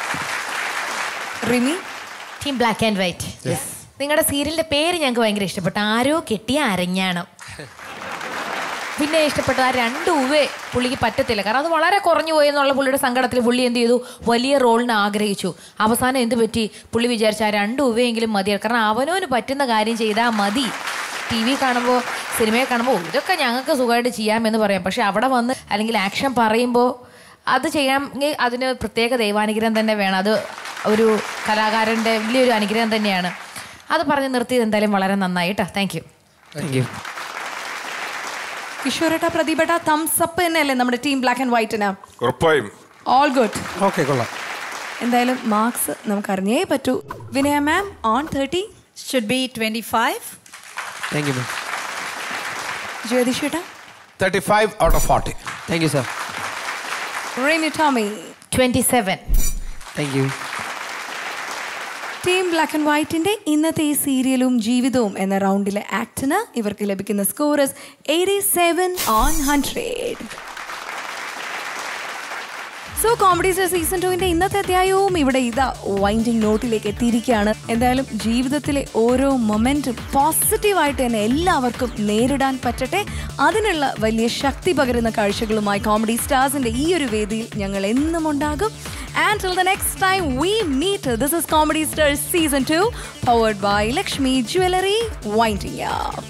Rimi team black and white നിങ്ങളുടെ സീരിയലിന്റെ പേര് ഞങ്ങൾക്ക് ഭയങ്കര ഇഷ്ടപ്പെട്ടു ആരോ കെട്ടിയ അരഞ്ഞാണം പിന്നെ ഇഷ്ടപ്പെട്ട ആ രണ്ട് ഉവേ പുള്ളിക്ക് പറ്റത്തില്ല കാരണം അത് വളരെ കുറഞ്ഞു പോയി എന്നുള്ള പുള്ളിയുടെ സങ്കടത്തിൽ പുള്ളി എന്ത് ചെയ്തു വലിയ റോളിന് ആഗ്രഹിച്ചു അവസാനം എന്ത് പറ്റി പുള്ളി വിചാരിച്ച ആ രണ്ട് ഉവയെങ്കിലും മതിയാണ് കാരണം അവനവന് പറ്റുന്ന കാര്യം ചെയ്താൽ മതി ടി വി കാണുമ്പോൾ സിനിമയെ കാണുമ്പോൾ "ഓ, ഇതൊക്കെ ഞങ്ങൾക്ക് സുഖമായിട്ട് ചെയ്യാമെന്ന് പറയാം പക്ഷെ അവിടെ വന്ന് അല്ലെങ്കിൽ ആക്ഷൻ പറയുമ്പോൾ അത് ചെയ്യാമെങ്കിൽ അതിന് പ്രത്യേക ദൈവാനുഗ്രഹം തന്നെ വേണം അത് ഒരു കലാകാരൻ്റെ വലിയൊരു അനുഗ്രഹം തന്നെയാണ് അത് പറഞ്ഞ് നിർത്തിയത് എന്തായാലും വളരെ നന്നായി കേട്ടോ താങ്ക് യു താങ്ക് യു കിഷോറേട്ടാ പ്രദീപേട്ടാ തംസ് അപ്പ് തന്നെയല്ലേ നമ്മുടെ ടീം ബ്ലാക്ക് ആൻഡ് വൈറ്റിന് ഉറപ്പായും ഓൾ ഗുഡ് ഓക്കെ കൊള്ളാം എന്തായാലും മാർക്സ് നമുക്ക് അറിഞ്ഞേ പറ്റൂ Vinaya ma'am on thirty should be twenty five thank you ma'am ജ്യോതിഷേട്ടാ thirty five out of forty thank you sir Rimi Tomy twenty seven thank you team black and വൈറ്റിന്റെ ഇന്നത്തെ ഈ സീരിയലും ജീവിതവും എന്ന റൗണ്ടിലെ ആക്ടിന് ഇവർക്ക് ലഭിക്കുന്ന scores eighty seven on hundred so comedy star season ടുവിന്റെ ഇന്നത്തെ അധ്യായവും ഇവിടെ ഇതാ വൈൻഡിങ് നോട്ടിലേക്ക് എത്തിയിരിക്കുകയാണ് എന്തായാലും ജീവിതത്തിലെ ഓരോ മൊമെന്റും പോസിറ്റീവായിട്ട് തന്നെ എല്ലാവർക്കും നേരിടാൻ പറ്റട്ടെ അതിനുള്ള വലിയ ശക്തി പകരുന്ന കാഴ്ചകളുമായി കോമഡി സ്റ്റാർസിന്റെ ഈ ഒരു വേദിയിൽ ഞങ്ങൾ എന്നും ഉണ്ടാകും and till the next time we meet this is comedy stars season two powered by Lakshmi jewellery വൈൻഡിങ്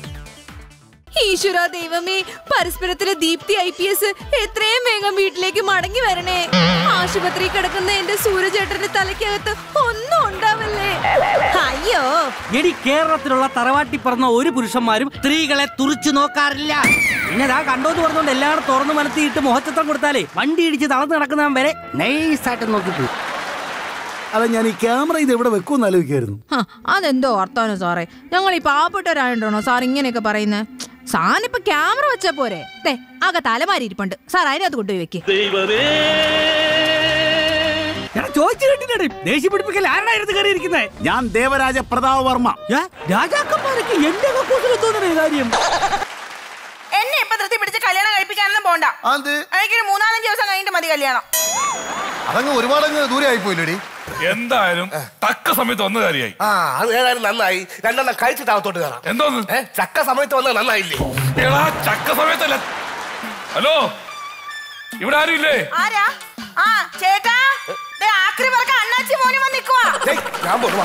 ഈശ്വര ദൈവമേ പരസ്പരത്തിലെ ദീപ്തി ഐ പി എസ് എത്രയും വേഗം വീട്ടിലേക്ക് മടങ്ങി വരണേ ആശുപത്രി കിടക്കുന്ന എന്റെ സൂര്യചേട്ടന്റെ തലയ്ക്കകത്ത് ഒന്നും ഉണ്ടാവല്ലേ അയ്യോ എടി കേരളത്തിലുള്ള തറവാട്ടി പറഞ്ഞ ഒരു പുരുഷന്മാരും സ്ത്രീകളെ തുറിച്ചു നോക്കാറില്ല പിന്നെ ദാ കണ്ടോന്ന് പറഞ്ഞുകൊണ്ട് എല്ലാവരും തുറന്നു മനത്തിയിട്ട് മുഖച്ചിത്രം കൊടുത്താലേ വണ്ടി ഇടിച്ച് തളർന്നു നടക്കുന്നവൻ വരെ നൈസായിട്ട് നോക്കിപ്പോ അല്ല ഞാൻ ഈ ക്യാമറ ഇത് എവിടെ വെക്കുമെന്ന് ആലോചിക്കായിരുന്നു ഹ, അതെന്തോ വർത്താനോ സാറേ ഞങ്ങൾ ഈ പാവപ്പെട്ടവരായോണ്ടാണോ സാർ ഇങ്ങനെയൊക്കെ പറയുന്നത് സാറിനിപ്പോ ക്യാമറ വെച്ചാ പോരെ ദേ ആകെ തലമാരി ഇരിപ്പുണ്ട് സാർ അതിനകത്ത് കൊണ്ടുപോയി വെക്ക് ചോദിച്ചു കേട്ടില്ലേ ദേഷ്യം പിടിപ്പിക്കൽ ആരായിരുന്നു കയറി ഇരിക്കുന്നത് ഞാൻ ദേവരാജ പ്രതാപ വർമ്മ രാജാക്കന്മാർക്ക് എന്റെ കക്കൂസിൽ തോന്നുന്ന കാര്യം എന്നെ ഇപ്പൊ ധൃതി പിടിച്ച് കല്യാണം കഴിപ്പിക്കാനൊന്നും പോണ്ട എനിക്കൊരു മൂന്നാലഞ്ച് ദിവസം കഴിഞ്ഞിട്ട് മതി കല്യാണം അതങ്ങ് ഒരുപാടങ്ങ് ദൂരെ ആയിപ്പോയില്ലേടി എന്തായാലും തക്ക സമയത്ത് വന്ന കാര്യമായി ആ അത് ഏതായാലും നന്നായി രണ്ടെണ്ണം കഴിച്ചിട്ട് അകത്തോട്ട് കയറാം എന്തോന്ന് ഏ, ചക്ക സമയത്ത് വന്നത് നന്നായില്ലേ എടാ ചക്ക സമയത്തല്ല ഹലോ ഇവിടെ ആരും ഇല്ലേ ആരാ ആ ചേട്ടാ ദേ ആക്രി പറക്ക അണ്ണാച്ചി മോനെ വന്ന് നിക്കുവാ ഞാൻ പോവാ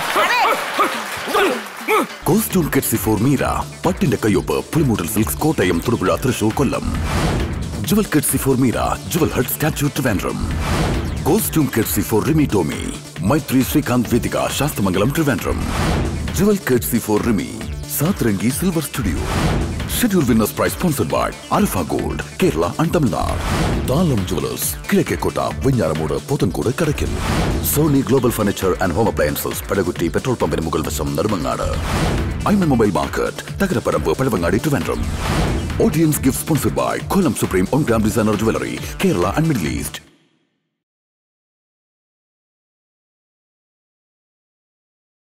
കോസ്റ്റ്യൂം കെറ്റ്സി ഫോർ മീര പട്ടിന്റെ കയ്യൊപ്പ് Pulimoodal silks Kottayam Thodupuzha Thrissur Kollam jewel courtesy for Meera jewel hut statue Trivandrum costume courtesy for Rimi Tomy Maithri Sreekanth Vedika Sasthamangalam Trivandrum jewel courtesy for Rimi Satrangi silver studio schedule winners prize sponsored by Alfa gold Kerala and Tamil Nadu Thalam jewellers Kizhakkekotta Venjaramoodu Pothencode Kadakkal Sony global furniture and home appliances Padakutty petrol പമ്പിന് മുകൾ വശം Nedumangad Ayman mobile market Thakarapparambu Pazhavangadi Trivandrum audience gift sponsored by Kollam supreme on gram designer jewellery Kerala and middle east